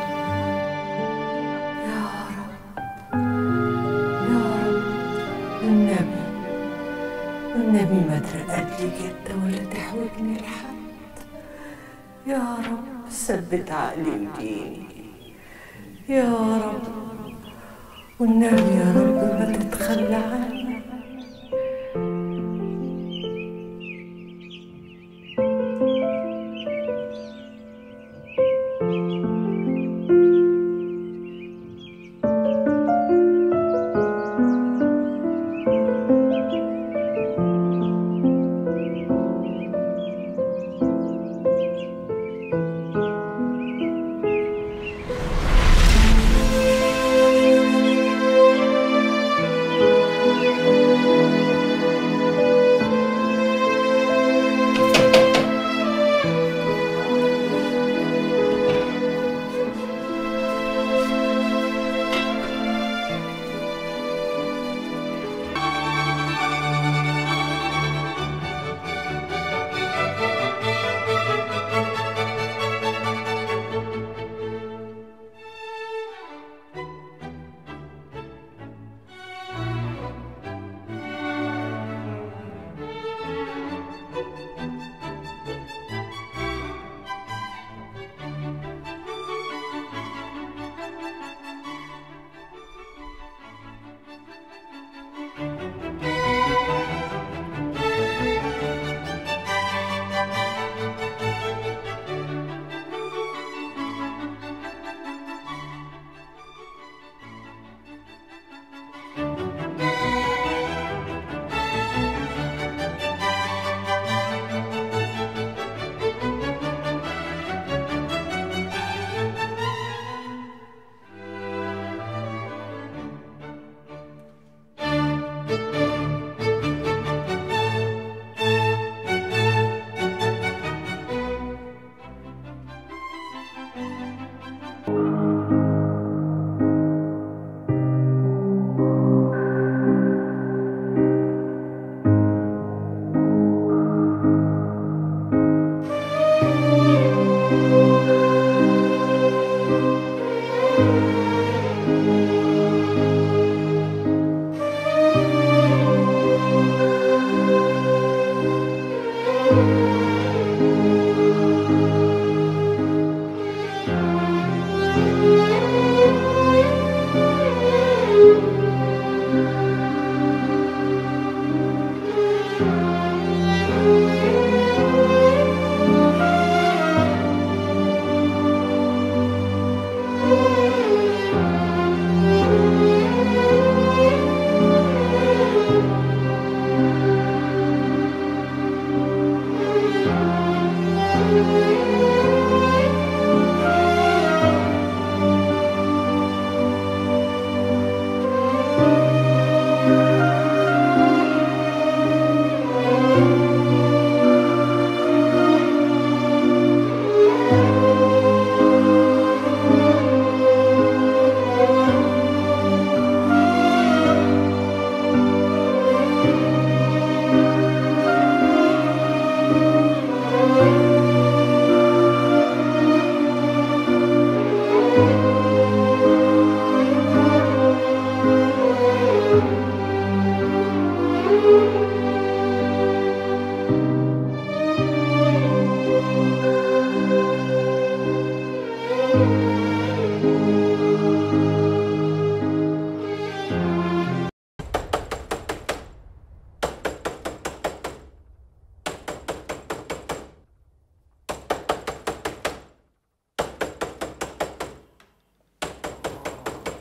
Speaker 10: يا رب يا رب والنبي والنبي ما ترقد لي جدة ولا تحوجني لحد يا رب ثبت عقلي وديني يا رب والنبي يا رب ما تتخلى عني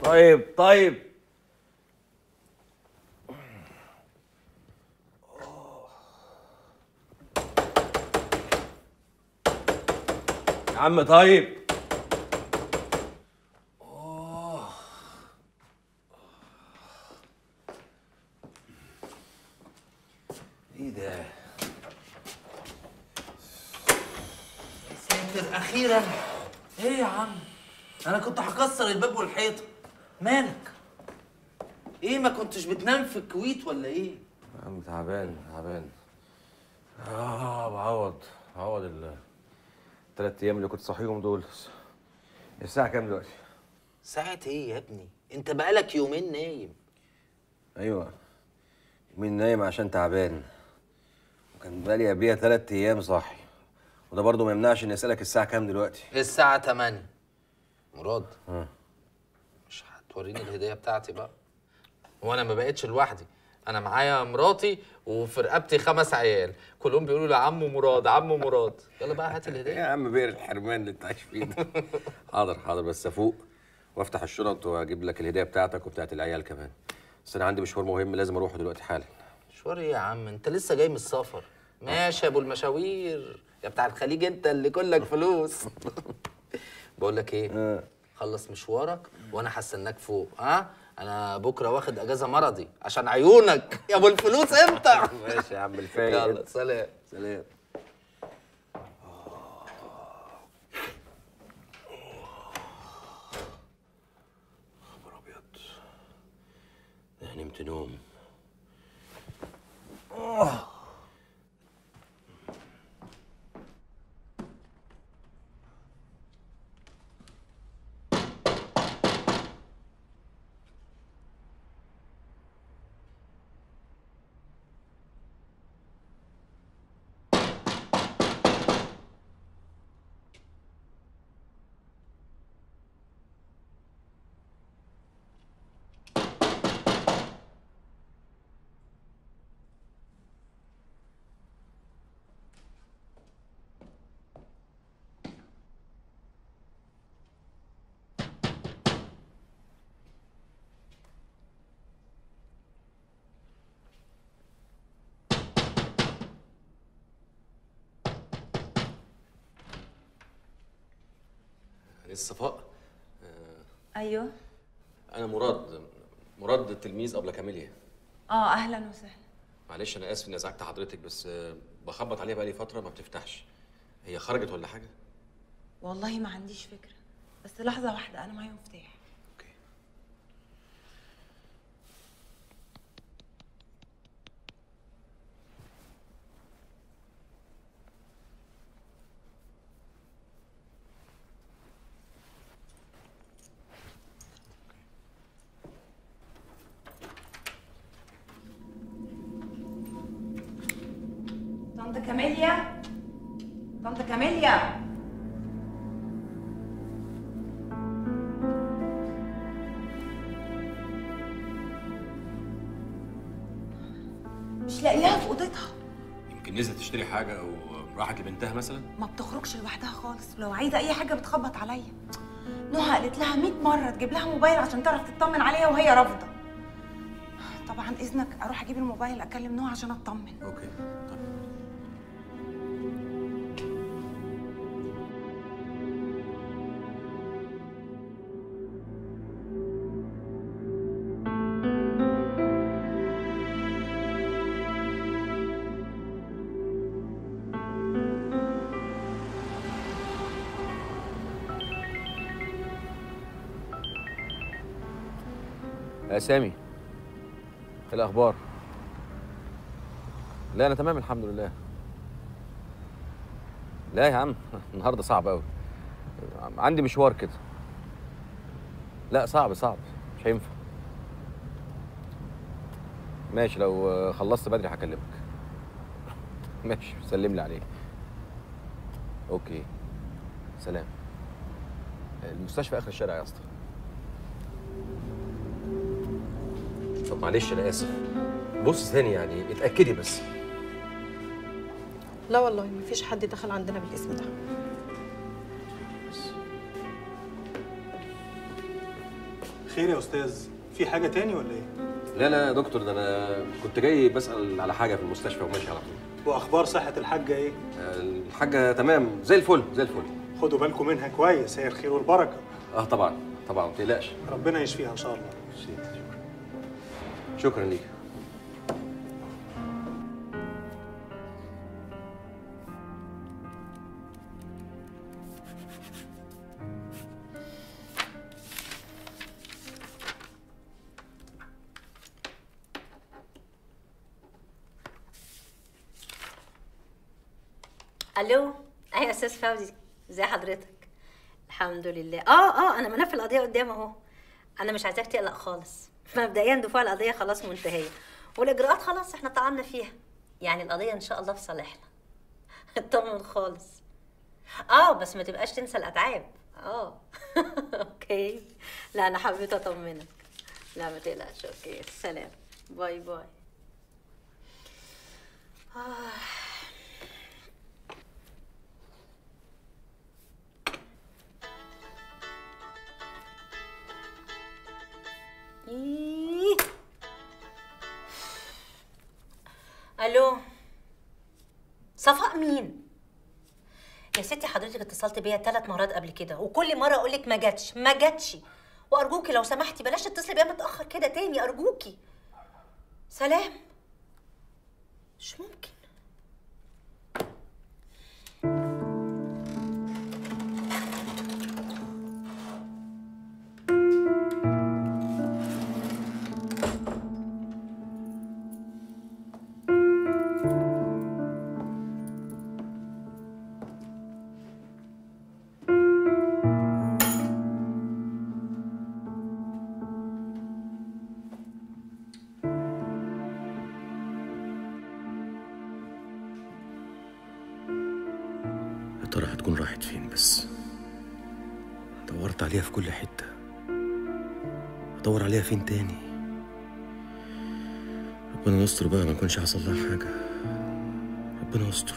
Speaker 13: طيب طيب يا عم طيب ايه ده؟
Speaker 15: ساتر اخيرا ايه يا عم انا كنت هكسر الباب والحيطه مالك ايه ما كنتش بتنام في الكويت ولا ايه
Speaker 13: يا عم تعبان تعبان اه بعوض بعوض ال الثلاث ايام اللي كنت صاحيهم دول الساعة كام دلوقتي؟
Speaker 15: ساعة ايه يا ابني انت بقالك يومين نايم
Speaker 13: ايوه يومين نايم عشان تعبان وكان بقالي قبليها ثلاث ايام صاحي وده برضه ما يمنعش اني اسالك الساعة كام دلوقتي
Speaker 15: الساعة 8 مراد
Speaker 13: ها
Speaker 15: مش هتوريني الهدية بتاعتي بقى وانا ما بقتش لوحدي انا معايا مراتي وفي رقبتي خمس عيال كلهم بيقولوا لي عمو مراد عمو مراد يلا بقى هات الهدية
Speaker 13: يا عم بئر الحرمان اللي انت عايش فيه ده حاضر حاضر بس افوق وافتح الشنط واجيب لك الهديه بتاعتك وبتاعت العيال كمان بس انا عندي مشوار مهم لازم اروحه دلوقتي حالا
Speaker 15: مشوار ايه يا عم انت لسه جاي من السفر ماشي يا ابو المشاوير يا بتاع الخليج انت اللي كلك فلوس بقول لك ايه خلص مشوارك وانا هستناك فوق ها انا بكره واخد اجازه مرضي عشان عيونك يا ابو الفلوس انت
Speaker 13: ماشي يا عم الفايق
Speaker 15: يلا سلام
Speaker 13: سلام خبر ابيض ده نمت نوم لسه صفاء
Speaker 19: ايوه
Speaker 13: انا مراد مراد التلميذ ابله كاميليا
Speaker 19: اه اهلا وسهلا
Speaker 13: معلش انا اسف اني ازعجت حضرتك بس آه، بخبط عليها بقالي فتره ما بتفتحش هي خرجت ولا حاجه
Speaker 19: والله ما عنديش فكره بس لحظه واحده انا معايا مفتاح طنط كاميليا طنط كاميليا مش لاقياها في اوضتها
Speaker 13: يمكن نزلت تشتري حاجه او راحت لبنتها مثلا
Speaker 19: ما بتخرجش لوحدها خالص ولو عايزه اي حاجه بتخبط عليا نهى قالت لها 100 مره تجيب لها موبايل عشان تعرف تطمن عليها وهي رافضه طبعا اذنك اروح اجيب الموبايل اكلم نهى عشان اطمن
Speaker 13: اوكي يا سامي ايه الاخبار لا انا تمام الحمد لله لا يا عم النهارده صعب قوي عندي مشوار كده لا صعب صعب مش هينفع ماشي لو خلصت بدري هكلمك ماشي سلم لي عليه اوكي سلام المستشفى اخر الشارع يا اسطى طب معلش انا اسف بص ثاني يعني اتاكدي بس
Speaker 12: لا والله مفيش حد دخل عندنا بالاسم ده
Speaker 9: خير يا استاذ في حاجه تاني ولا ايه
Speaker 13: لا لا يا دكتور ده انا كنت جاي بسال على حاجه في المستشفى وماشي على طول
Speaker 9: واخبار صحه الحاجه ايه
Speaker 13: الحاجه تمام زي الفل زي الفل
Speaker 9: خدوا بالكم منها كويس هي الخير والبركه
Speaker 13: اه طبعا طبعا ما تقلقش
Speaker 9: ربنا يشفيها ان شاء الله
Speaker 13: شكرا ليك
Speaker 17: الو ايوه يا استاذ فوزي ازي حضرتك الحمد لله اه اه انا ملف القضيه قدام اهو انا مش عايزاك تقلق خالص مبدئيا دفوع القضيه خلاص منتهيه والاجراءات خلاص احنا طعنا فيها يعني القضيه ان شاء الله في صالحنا اطمن خالص اه بس ما تبقاش تنسى الاتعاب اه اوكي لا انا حبيت اطمنك لا ما تقلقش اوكي سلام باي باي آه. إيه. الو صفاء مين يا ستي حضرتك اتصلت بيا ثلاث مرات قبل كده وكل مره اقول لك ما جاتش ما جاتش وارجوكي لو سمحتي بلاش تتصلي بيا متاخر كده تاني ارجوكي سلام مش ممكن
Speaker 13: يا ترى هتكون راحت فين بس دورت عليها في كل حتة ادور عليها فين تاني ربنا يستر بقى ما يكونش حصل لها حاجة ربنا يستر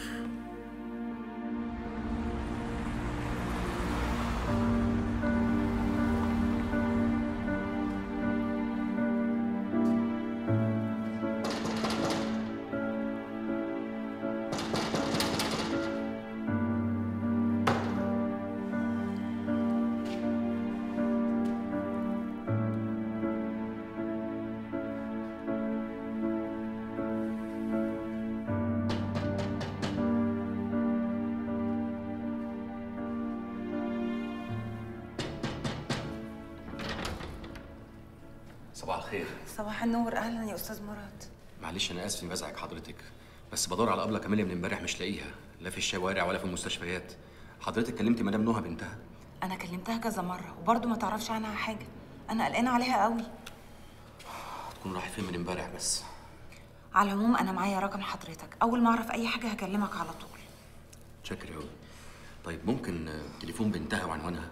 Speaker 13: صباح الخير
Speaker 19: صباح النور اهلا يا استاذ مراد
Speaker 13: معلش انا اسف اني بزعج حضرتك بس بدور على ابله كاميليا من امبارح مش لاقيها لا في الشوارع ولا في المستشفيات حضرتك كلمتي مدام نهى بنتها
Speaker 19: انا كلمتها كذا مره وبرضه ما تعرفش عنها حاجه انا قلقانه عليها قوي
Speaker 13: تكون راحت فين من امبارح بس
Speaker 19: على العموم انا معايا رقم حضرتك اول ما اعرف اي حاجه هكلمك على طول
Speaker 13: شكرا قوي طيب ممكن آه، تليفون بنتها وعنوانها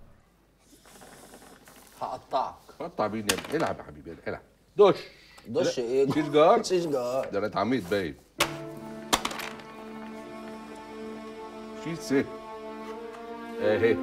Speaker 15: هقطعك
Speaker 18: قطع مين يا ابني العب يا حبيبي العب دش
Speaker 15: دش
Speaker 18: لا،
Speaker 15: ايه؟
Speaker 18: شيش جار
Speaker 15: شيش جار
Speaker 18: ده انا اتعميت باين شيش سه اهي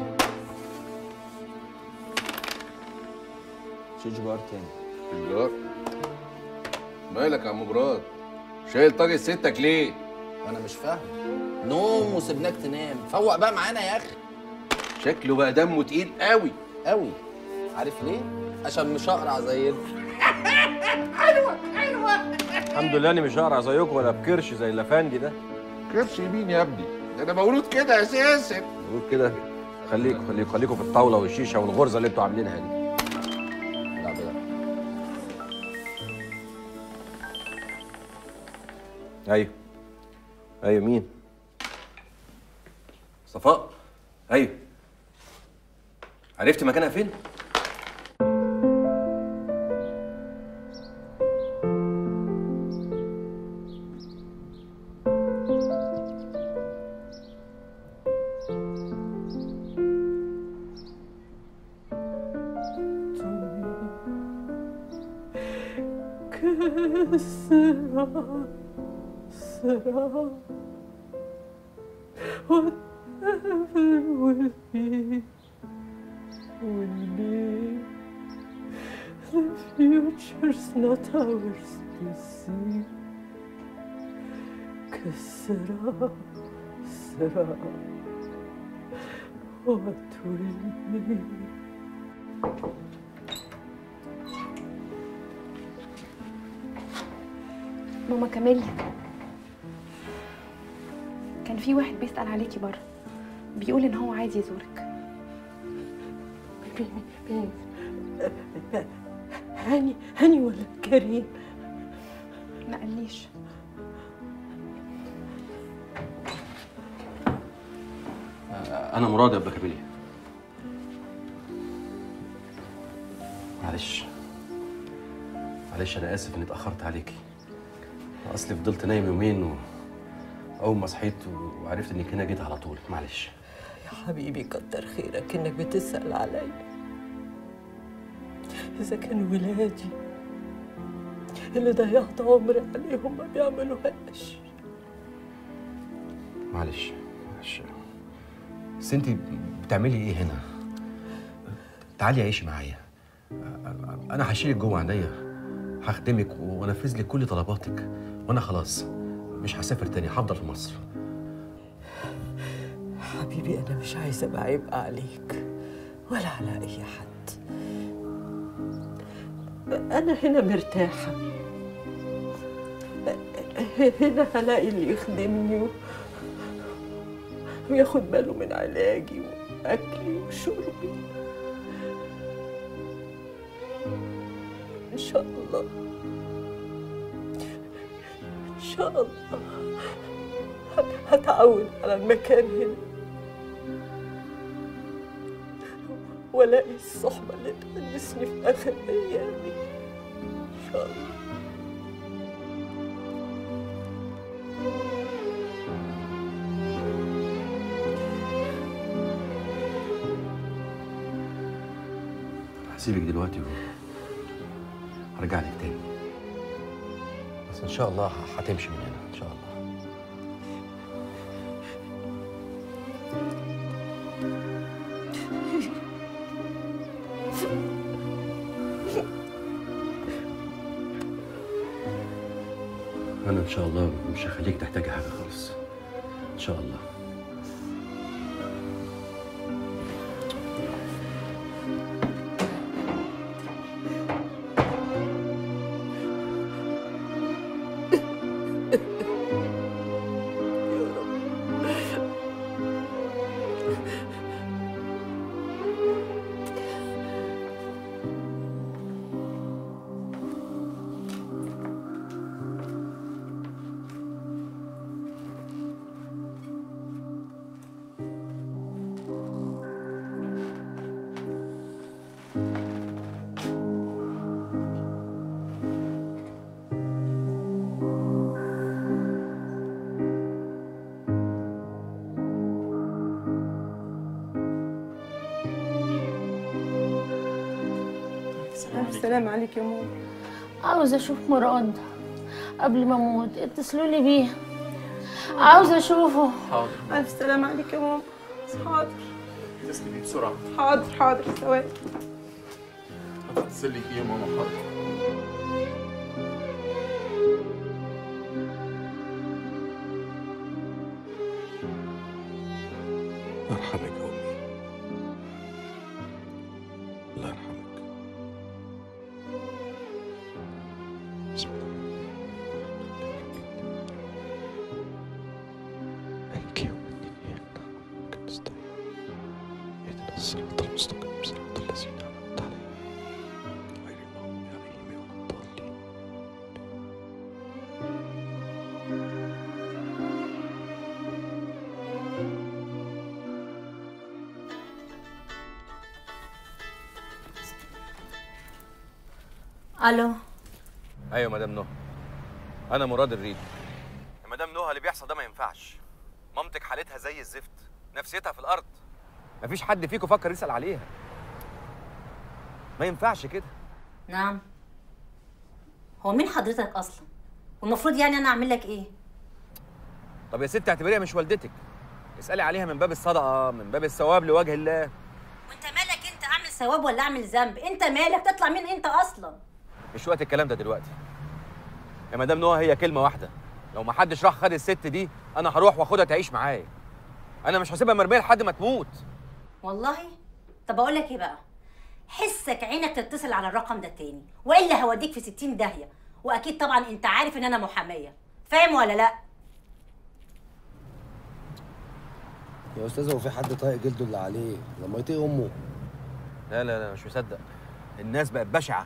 Speaker 15: شيش جار تاني
Speaker 18: شيش جار مالك يا عم مراد شايل طاجن ستك ليه؟
Speaker 15: انا مش فاهم نوم وسبناك تنام فوق بقى معانا يا اخي
Speaker 18: شكله بقى دمه تقيل قوي
Speaker 15: قوي عارف ليه عشان مش اقرع زي انت
Speaker 14: حلوه حلوه
Speaker 5: الحمد لله اني مش هقرع زيكم ولا بكرش زي الافندي ده
Speaker 18: كرش مين يا ابني؟ ده انا مولود كده اساسا
Speaker 5: بقول كده خليكم خليكم خليكم في الطاوله والشيشه والغرزه اللي انتوا عاملينها دي
Speaker 15: لا بلا
Speaker 5: ايوه ايوه مين
Speaker 13: صفاء ايوه عرفتي مكانها فين
Speaker 4: كسرى سرى والنفر والبيت والبيت
Speaker 10: The future's not ours to see. كسرى سرى what will be
Speaker 6: ماما كاميليا كان في واحد بيسأل عليكي بره بيقول ان هو عايز يزورك
Speaker 10: مين هاني هاني ولا كريم
Speaker 6: ما قاليش
Speaker 13: انا مراد يا ابا كاميليا معلش معلش انا اسف اني اتاخرت عليكي أنا اصلي فضلت نايم يومين و... اول ما صحيت وعرفت انك هنا جيت على طول معلش
Speaker 10: يا حبيبي كتر خيرك انك بتسأل عليا إذا كان ولادي اللي ضيعت عمري عليهم ما بيعملوهاش
Speaker 13: معلش معلش بس انت بتعملي ايه هنا تعالي عيشي معايا انا هشيلك جوه عينيا هخدمك وانفذ لك كل طلباتك وانا خلاص مش هسافر تاني هفضل في مصر
Speaker 10: حبيبي أنا مش عايزة أبقى عبء عليك ولا على أي حد أنا هنا مرتاحة هنا هلاقي اللي يخدمني و- وياخد باله من علاجي وأكلي وشربي إن شاء الله إن شاء الله هت- هتعود على المكان هنا والاقي الصحبة اللي تونسني في آخر أيامي إن شاء الله
Speaker 13: هسيبك دلوقتي وهرجع لك تاني بس ان شاء الله هتمشي من هنا ان شاء الله انا ان شاء الله مش هخليك تحتاجي حاجه خالص ان شاء الله
Speaker 19: ألف سلام عليك يا ماما
Speaker 20: عاوزة أشوف مراد قبل ما أموت اتصلوا لي بيه عاوزة أشوفه
Speaker 11: حاضر
Speaker 19: ألف سلام عليك يا ماما حاضر
Speaker 11: تسلمي بسرعه
Speaker 19: حاضر حاضر ثواني
Speaker 11: هتصل لك ايه يا ماما حاضر
Speaker 18: ارحمك يا امي الله يرحمك بسم الله مالك يوم الدين إياك نعبد ونستعين اهدنا الصراط المستقيم صراط الذين أنعمت عليهم غير المغضوب عليهم ولا الضالين
Speaker 17: الو
Speaker 13: ايوه مدام نهى انا مراد الريد مدام نهى اللي بيحصل ده ما ينفعش مامتك حالتها زي الزفت نفسيتها في الارض مفيش حد فيكم فكر يسال عليها ما ينفعش كده
Speaker 17: نعم هو مين حضرتك اصلا والمفروض يعني انا اعمل لك ايه
Speaker 13: طب يا ست اعتبريها مش والدتك اسالي عليها من باب الصدقه من باب الثواب لوجه الله
Speaker 17: وانت مالك انت اعمل ثواب ولا اعمل ذنب انت مالك تطلع مين انت اصلا
Speaker 21: مش وقت الكلام ده دلوقتي يا مدام نوى هي كلمه واحده لو ما حدش راح خد الست دي انا هروح واخدها تعيش معايا انا مش هسيبها مرميه لحد ما تموت
Speaker 17: والله طب اقول لك ايه بقى حسك عينك تتصل على الرقم ده تاني والا هوديك في 60 داهيه واكيد طبعا انت عارف ان انا محاميه فاهم ولا لا
Speaker 22: يا استاذ هو في حد طايق جلده اللي عليه لما يطيق امه
Speaker 21: لا لا لا مش مصدق الناس بقت بشعه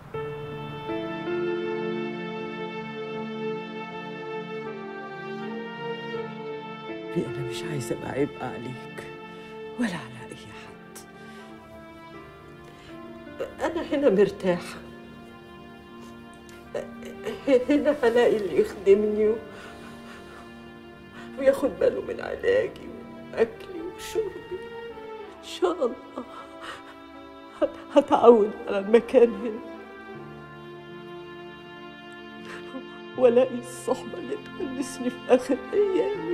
Speaker 4: لي انا مش عايزه ابقى عبء عليك ولا على اي حد انا هنا مرتاحه هنا هلاقي اللي يخدمني و- وياخد باله من علاجي واكلي وشربي ان شاء الله هت- هتعود على المكان هنا والاقي الصحبه اللي تونسني في اخر ايامي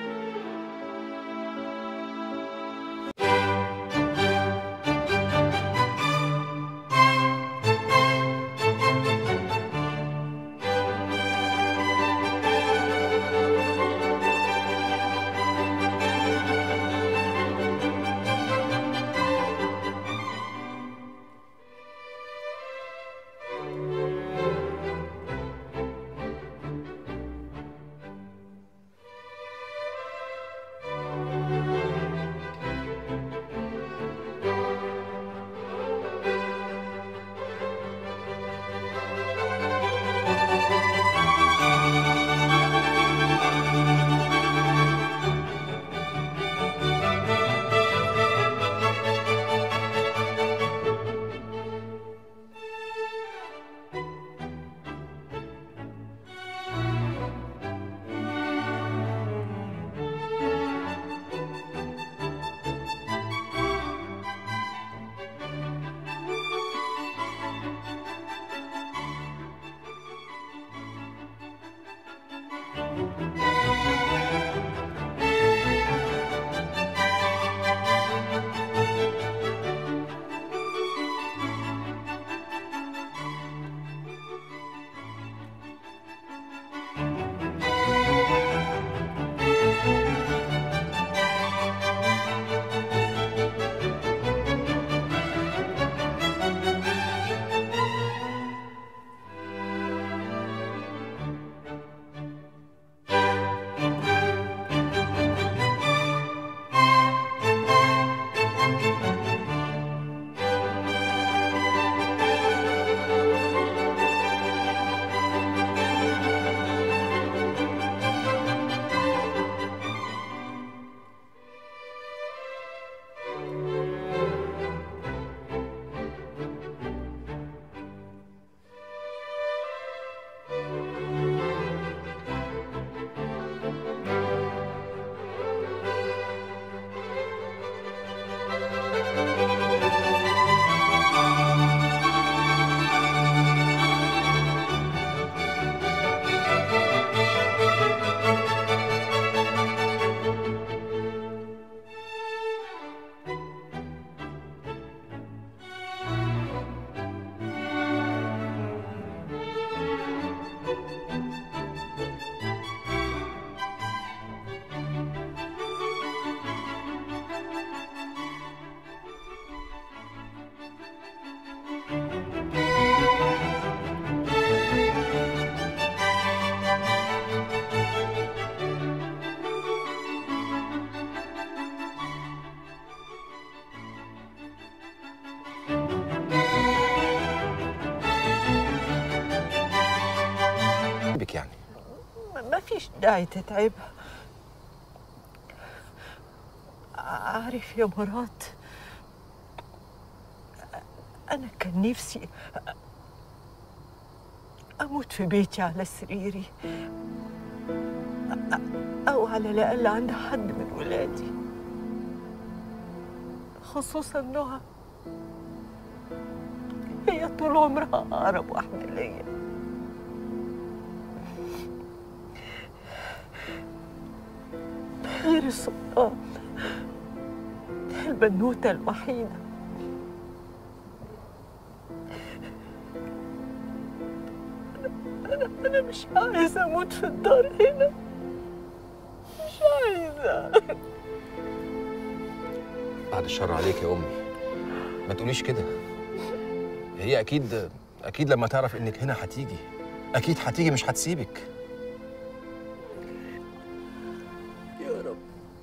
Speaker 22: بك يعني
Speaker 4: ما فيش داعي تتعبها عارف يا مراد أنا كان نفسي أموت في بيتي على سريري أو على الأقل عند حد من ولادي خصوصا نهى هي طول عمرها أقرب واحدة ليا غير السلطان البنوتة الوحيدة انا انا مش عايزه اموت في الدار هنا مش عايزه
Speaker 21: بعد الشر عليك يا امي ما تقوليش كده هي اكيد اكيد لما تعرف انك هنا هتيجي اكيد هتيجي مش هتسيبك
Speaker 4: يا رب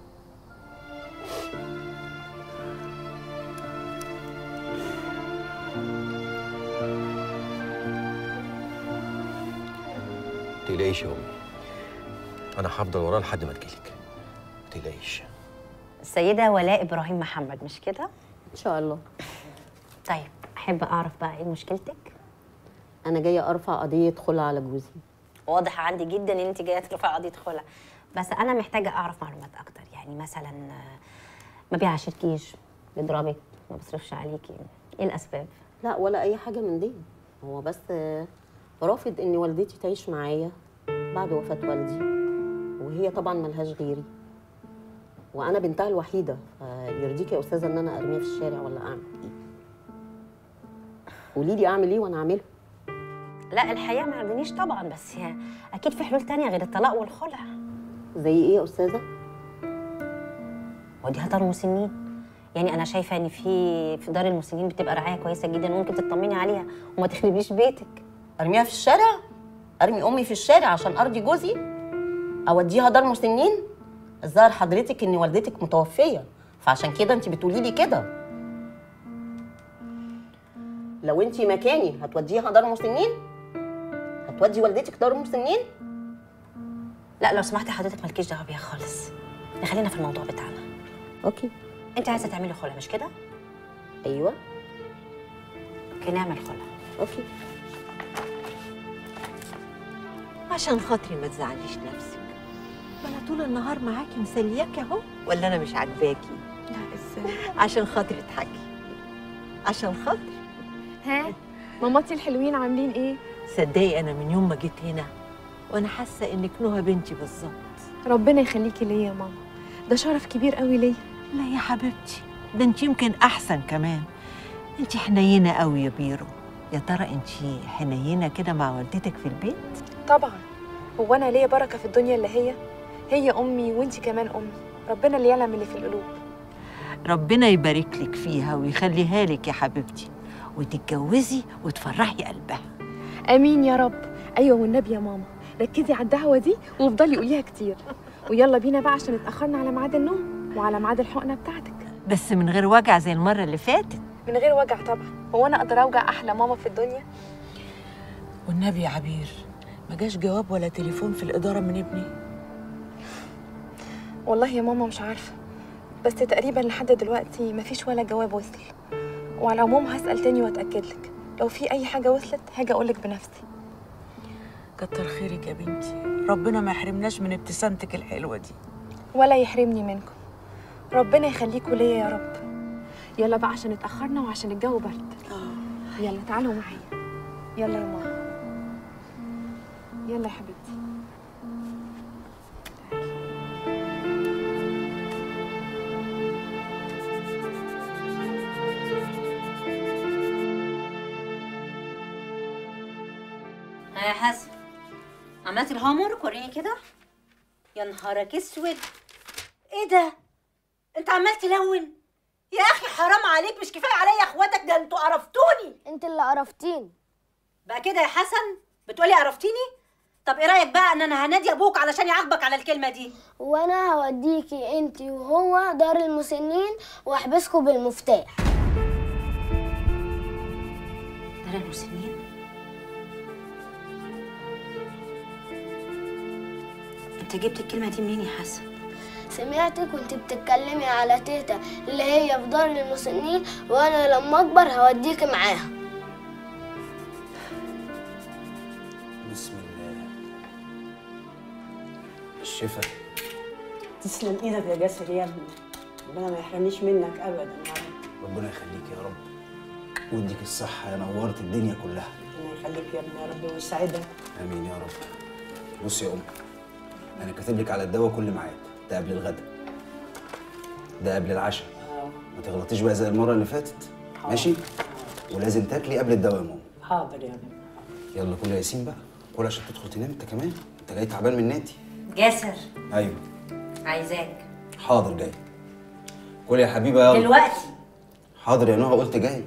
Speaker 21: تقلقيش يا امي انا هفضل وراه لحد ما تجيلك تقلقيش
Speaker 17: السيدة ولاء إبراهيم محمد مش كده؟
Speaker 1: ان شاء الله
Speaker 17: طيب أحب أعرف بقى إيه مشكلتك؟
Speaker 1: انا جايه ارفع قضيه خلع على جوزي
Speaker 17: واضح عندي جدا إن أنت جاية ترفعي قضية خلع بس أنا محتاجة أعرف معلومات أكتر يعني مثلا آه، ما بيعاشركيش بيضربك ما بيصرفش عليكي إيه الأسباب؟
Speaker 1: لا ولا اي حاجه من دي هو بس آه، رافض ان والدتي تعيش معايا بعد وفاه والدي وهي طبعا ملهاش غيري وانا بنتها الوحيده فيرضيك يا استاذه ان انا ارميها في الشارع ولا اعمل ايه قولي لي اعمل ايه وانا اعمله
Speaker 17: لا الحقيقة ما يرضينيش طبعا بس هي أكيد في حلول تانية غير الطلاق والخلع
Speaker 1: زي ايه يا استاذه
Speaker 17: ودي دار مسنين يعني انا شايفه ان في في دار المسنين بتبقى رعايه كويسه جدا وممكن تطمني عليها وما تخربيش بيتك
Speaker 1: ارميها في الشارع ارمي امي في الشارع عشان ارضي جوزي اوديها دار مسنين الظاهر حضرتك ان والدتك متوفيه فعشان كده انت بتقولي لي كده لو انت مكاني هتوديها دار مسنين هتودي والدتك دار مسنين
Speaker 17: لا لو سمحتي حضرتك مالكيش دعوه بيها خالص خلينا في الموضوع بتاعنا
Speaker 1: اوكي
Speaker 17: انت عايزه تعملي خلع مش كده
Speaker 1: ايوه
Speaker 17: اوكي نعمل خلع
Speaker 1: اوكي
Speaker 10: عشان خاطري ما تزعليش نفسك ما انا طول النهار معاكي مسلياكي اهو ولا انا مش عاجباكي
Speaker 8: لا ازاي
Speaker 10: عشان خاطري اضحكي عشان خاطري
Speaker 8: ها ماماتي الحلوين عاملين ايه
Speaker 10: صدقي انا من يوم ما جيت هنا وانا حاسه انك نهى بنتي بالظبط
Speaker 8: ربنا يخليكي ليا يا ماما ده شرف كبير قوي ليا
Speaker 10: لا يا حبيبتي ده انت يمكن احسن كمان انت حنينه قوي يا بيرو يا ترى انت حنينه كده مع والدتك في البيت
Speaker 8: طبعا هو انا ليا بركه في الدنيا اللي هي هي امي وانتي كمان امي ربنا اللي يعلم اللي في القلوب
Speaker 10: ربنا يبارك لك فيها ويخليها لك يا حبيبتي وتتجوزي وتفرحي قلبها
Speaker 8: امين يا رب ايوه والنبي يا ماما ركزي على الدعوه دي وافضلي قوليها كتير ويلا بينا بقى عشان اتاخرنا على ميعاد النوم وعلى ميعاد الحقنه بتاعتك
Speaker 10: بس من غير وجع زي المره اللي فاتت
Speaker 8: من غير وجع طبعا هو انا اقدر اوجع احلى ماما في الدنيا
Speaker 4: والنبي يا عبير ما جاش جواب ولا تليفون في الإدارة من ابني
Speaker 8: والله يا ماما مش عارفه بس تقريبا لحد دلوقتي مفيش ولا جواب وصل وعلى العموم هسال تاني واتاكد لك لو في اي حاجه وصلت هاجي اقول لك بنفسي
Speaker 4: كتر خيرك يا بنتي ربنا ما يحرمناش من ابتسامتك الحلوة دي
Speaker 8: ولا يحرمني منكم ربنا يخليكوا ليا يا رب يلا بقى عشان اتاخرنا وعشان الجو برد يلا تعالوا معايا يلا يا ماما يلا يا حبيبتي
Speaker 17: ها يا حسن عملتي الهومورك وريني كده يا نهارك اسود ايه ده انت عمال تلون يا اخي حرام عليك مش كفايه عليا اخواتك ده انتوا قرفتوني
Speaker 2: انت اللي قرفتيني
Speaker 17: بقى كده يا حسن بتقولي قرفتيني طب ايه رايك بقى ان انا هنادي ابوك علشان يعاقبك على الكلمه دي
Speaker 2: وانا هوديكي انت وهو دار المسنين واحبسكوا بالمفتاح
Speaker 17: دار المسنين انت جبت الكلمه دي منين يا حسن
Speaker 2: سمعتك وانت بتتكلمي على تيتا اللي هي في دار المسنين وانا لما اكبر هوديكي معاها
Speaker 16: بسم الله الشفاء
Speaker 23: تسلم ايدك يا جاسر يا ابني ربنا ما يحرمنيش منك ابدا يا رب
Speaker 16: ربنا يخليك يا رب ويديك الصحة يا نورت الدنيا كلها
Speaker 23: ربنا يخليك يا ابني يا رب ويسعدك
Speaker 16: آمين يا رب بص يا أم أنا كاتب لك على الدواء كل ميعاد ده قبل الغدا ده قبل العشاء ما تغلطيش بقى زي المرة اللي فاتت ماشي ولازم تاكلي قبل الدواء يا ماما
Speaker 23: حاضر يا ابني
Speaker 16: يلا كل ياسين بقى كل عشان تدخل تنام انت كمان انت جاي تعبان من النادي
Speaker 17: جاسر
Speaker 16: ايوه
Speaker 17: عايزاك
Speaker 16: حاضر جاي كل يا حبيبه يلا
Speaker 17: دلوقتي
Speaker 16: حاضر يا نهى قلت جاي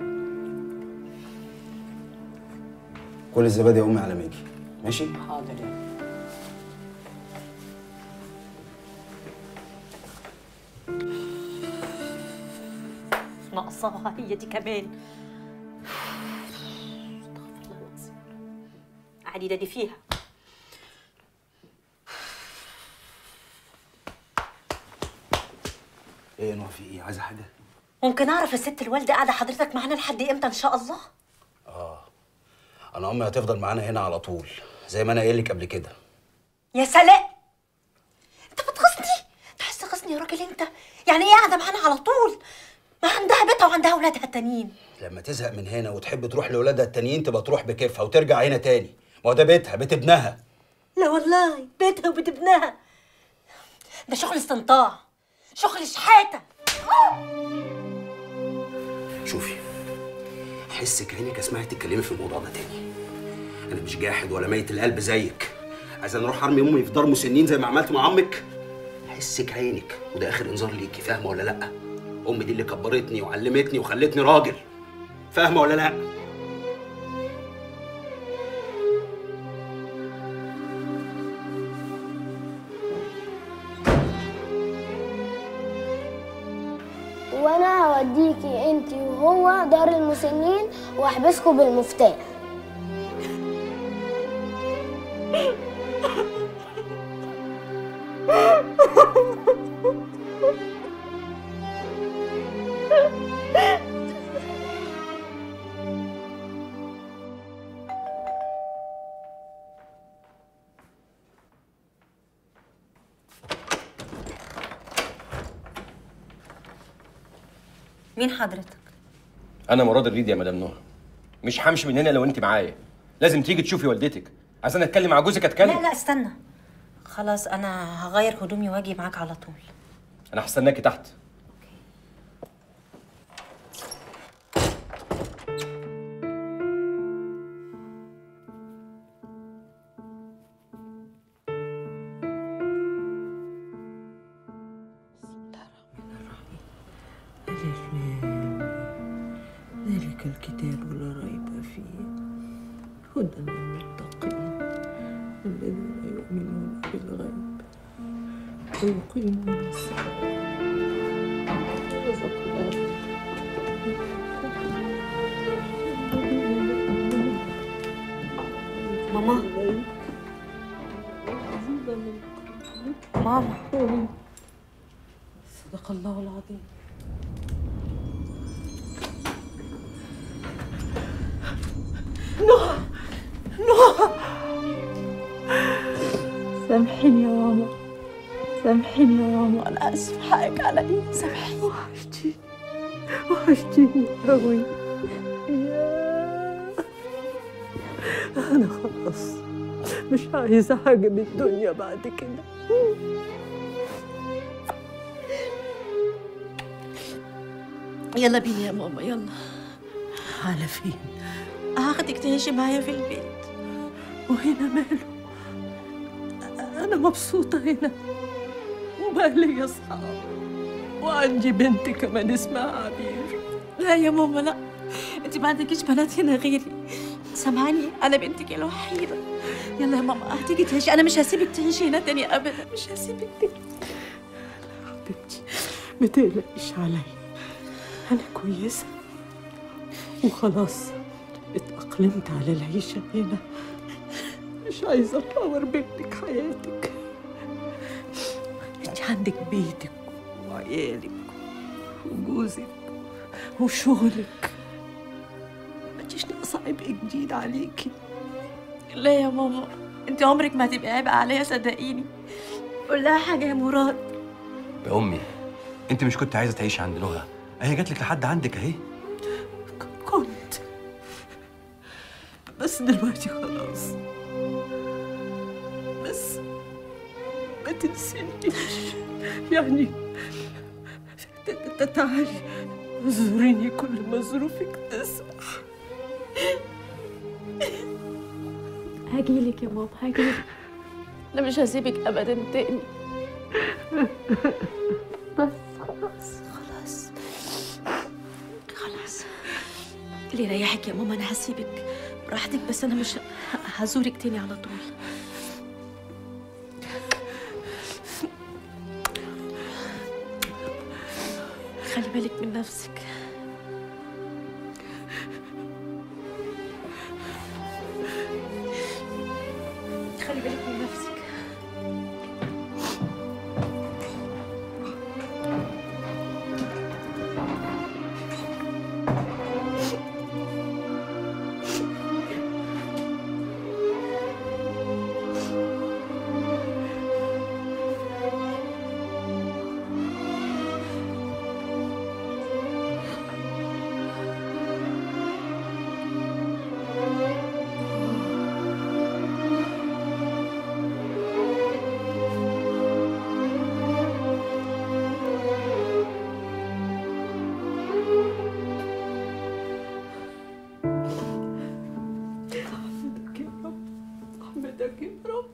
Speaker 16: كل الزبادي يا امي على ما اجي ماشي
Speaker 23: حاضر يا
Speaker 17: ناقصاها هي دي كمان قعدي دادي فيها
Speaker 16: ايه يا نهى في ايه عايزه حاجه
Speaker 17: ممكن اعرف الست الوالده قاعده حضرتك معانا لحد امتى ان شاء الله
Speaker 16: انا امي هتفضل معانا هنا على طول زي ما انا قايل لك قبل كده
Speaker 17: يا سلام انت بتغصني انت عايز تغصني يا راجل انت يعني ايه قاعده معانا على طول ما عندها بيتها وعندها اولادها التانيين
Speaker 16: لما تزهق من هنا وتحب تروح لاولادها التانيين تبقى تروح بكيفها وترجع هنا تاني ما هو ده بيتها بيت ابنها
Speaker 17: لا والله بيتها وبيت ابنها ده شغل استنطاع شغل شحاته
Speaker 16: شوفي حس كانك اسمعي تتكلمي في الموضوع ده تاني انا مش جاحد ولا ميت القلب زيك عايز انا اروح ارمي امي في دار مسنين زي ما عملت مع امك حس عينك وده اخر انذار ليكي فاهمه ولا لا امي دي اللي كبرتني وعلمتني وخلتني راجل فاهمه ولا لا
Speaker 2: وانا هوديكي انت وهو دار المسنين واحبسكوا بالمفتاح
Speaker 17: مين حضرتك
Speaker 21: انا مراد الريد يا مدام نهى مش همشي من هنا لو انت معايا لازم تيجي تشوفي والدتك عايز انا اتكلم مع جوزك اتكلم
Speaker 17: لا لا استنى خلاص انا هغير هدومي واجي معاك على طول
Speaker 21: انا هستناكي تحت
Speaker 10: ذلك الكتاب لا ريب فيه هدى للمتقين الذين يؤمنون بالغيب ويقيمون الصلاة رزق الله
Speaker 17: ماما ماما
Speaker 10: صدق الله العظيم
Speaker 23: نهى نهى سامحيني يا ماما سامحيني يا ماما انا اسف حقك عليا سامحيني وحشتيني وحشتيني قوي انا خلاص مش عايزه حاجه من الدنيا بعد كده يلا بينا يا ماما يلا على فين هاخدك تعيشي معايا في البيت وهنا ماله انا مبسوطه هنا وبقى لي اصحاب وعندي بنت كمان اسمها عبير لا يا ماما لا انت ما عندكيش بنات هنا غيري سامعاني انا بنتك الوحيده يلا يا ماما هتيجي تعيشي انا مش هسيبك تعيشي هنا تاني ابدا مش هسيبك تاني حبيبتي ما تقلقيش عليا انا كويسه وخلاص اتأقلمت على العيشة هنا مش عايزة أطور بنتك حياتك انت عندك بيتك وعيالك وجوزك وشغلك ما تجيش ناقصة عبء جديد عليكي لا يا ماما انت عمرك ما هتبقي عبء عليا صدقيني قول لها حاجة يا مراد
Speaker 21: يا امي انت مش كنت عايزه تعيشي عند نهى اهي جات لك لحد عندك اهي
Speaker 23: كنت بس دلوقتي خلاص بس ما تنسينيش يعني ت- ت- تعالي زوريني كل ما ظروفك تسمح
Speaker 20: هجيلك يا ماما هجيلك انا مش هسيبك ابدا تاني بس خلاص
Speaker 23: خلاص خلاص اللي يريحك يا ماما انا هسيبك براحتك بس انا مش ه- هزورك تاني على طول خلي بالك من نفسك خلي بالك من نفسك
Speaker 14: احمدك يا رب احمدك يا رب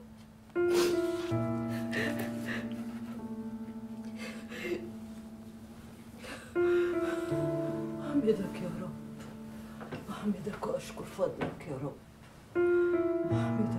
Speaker 23: أحمدك يا رب أحمدك وأشكر فضلك يا رب أحمدك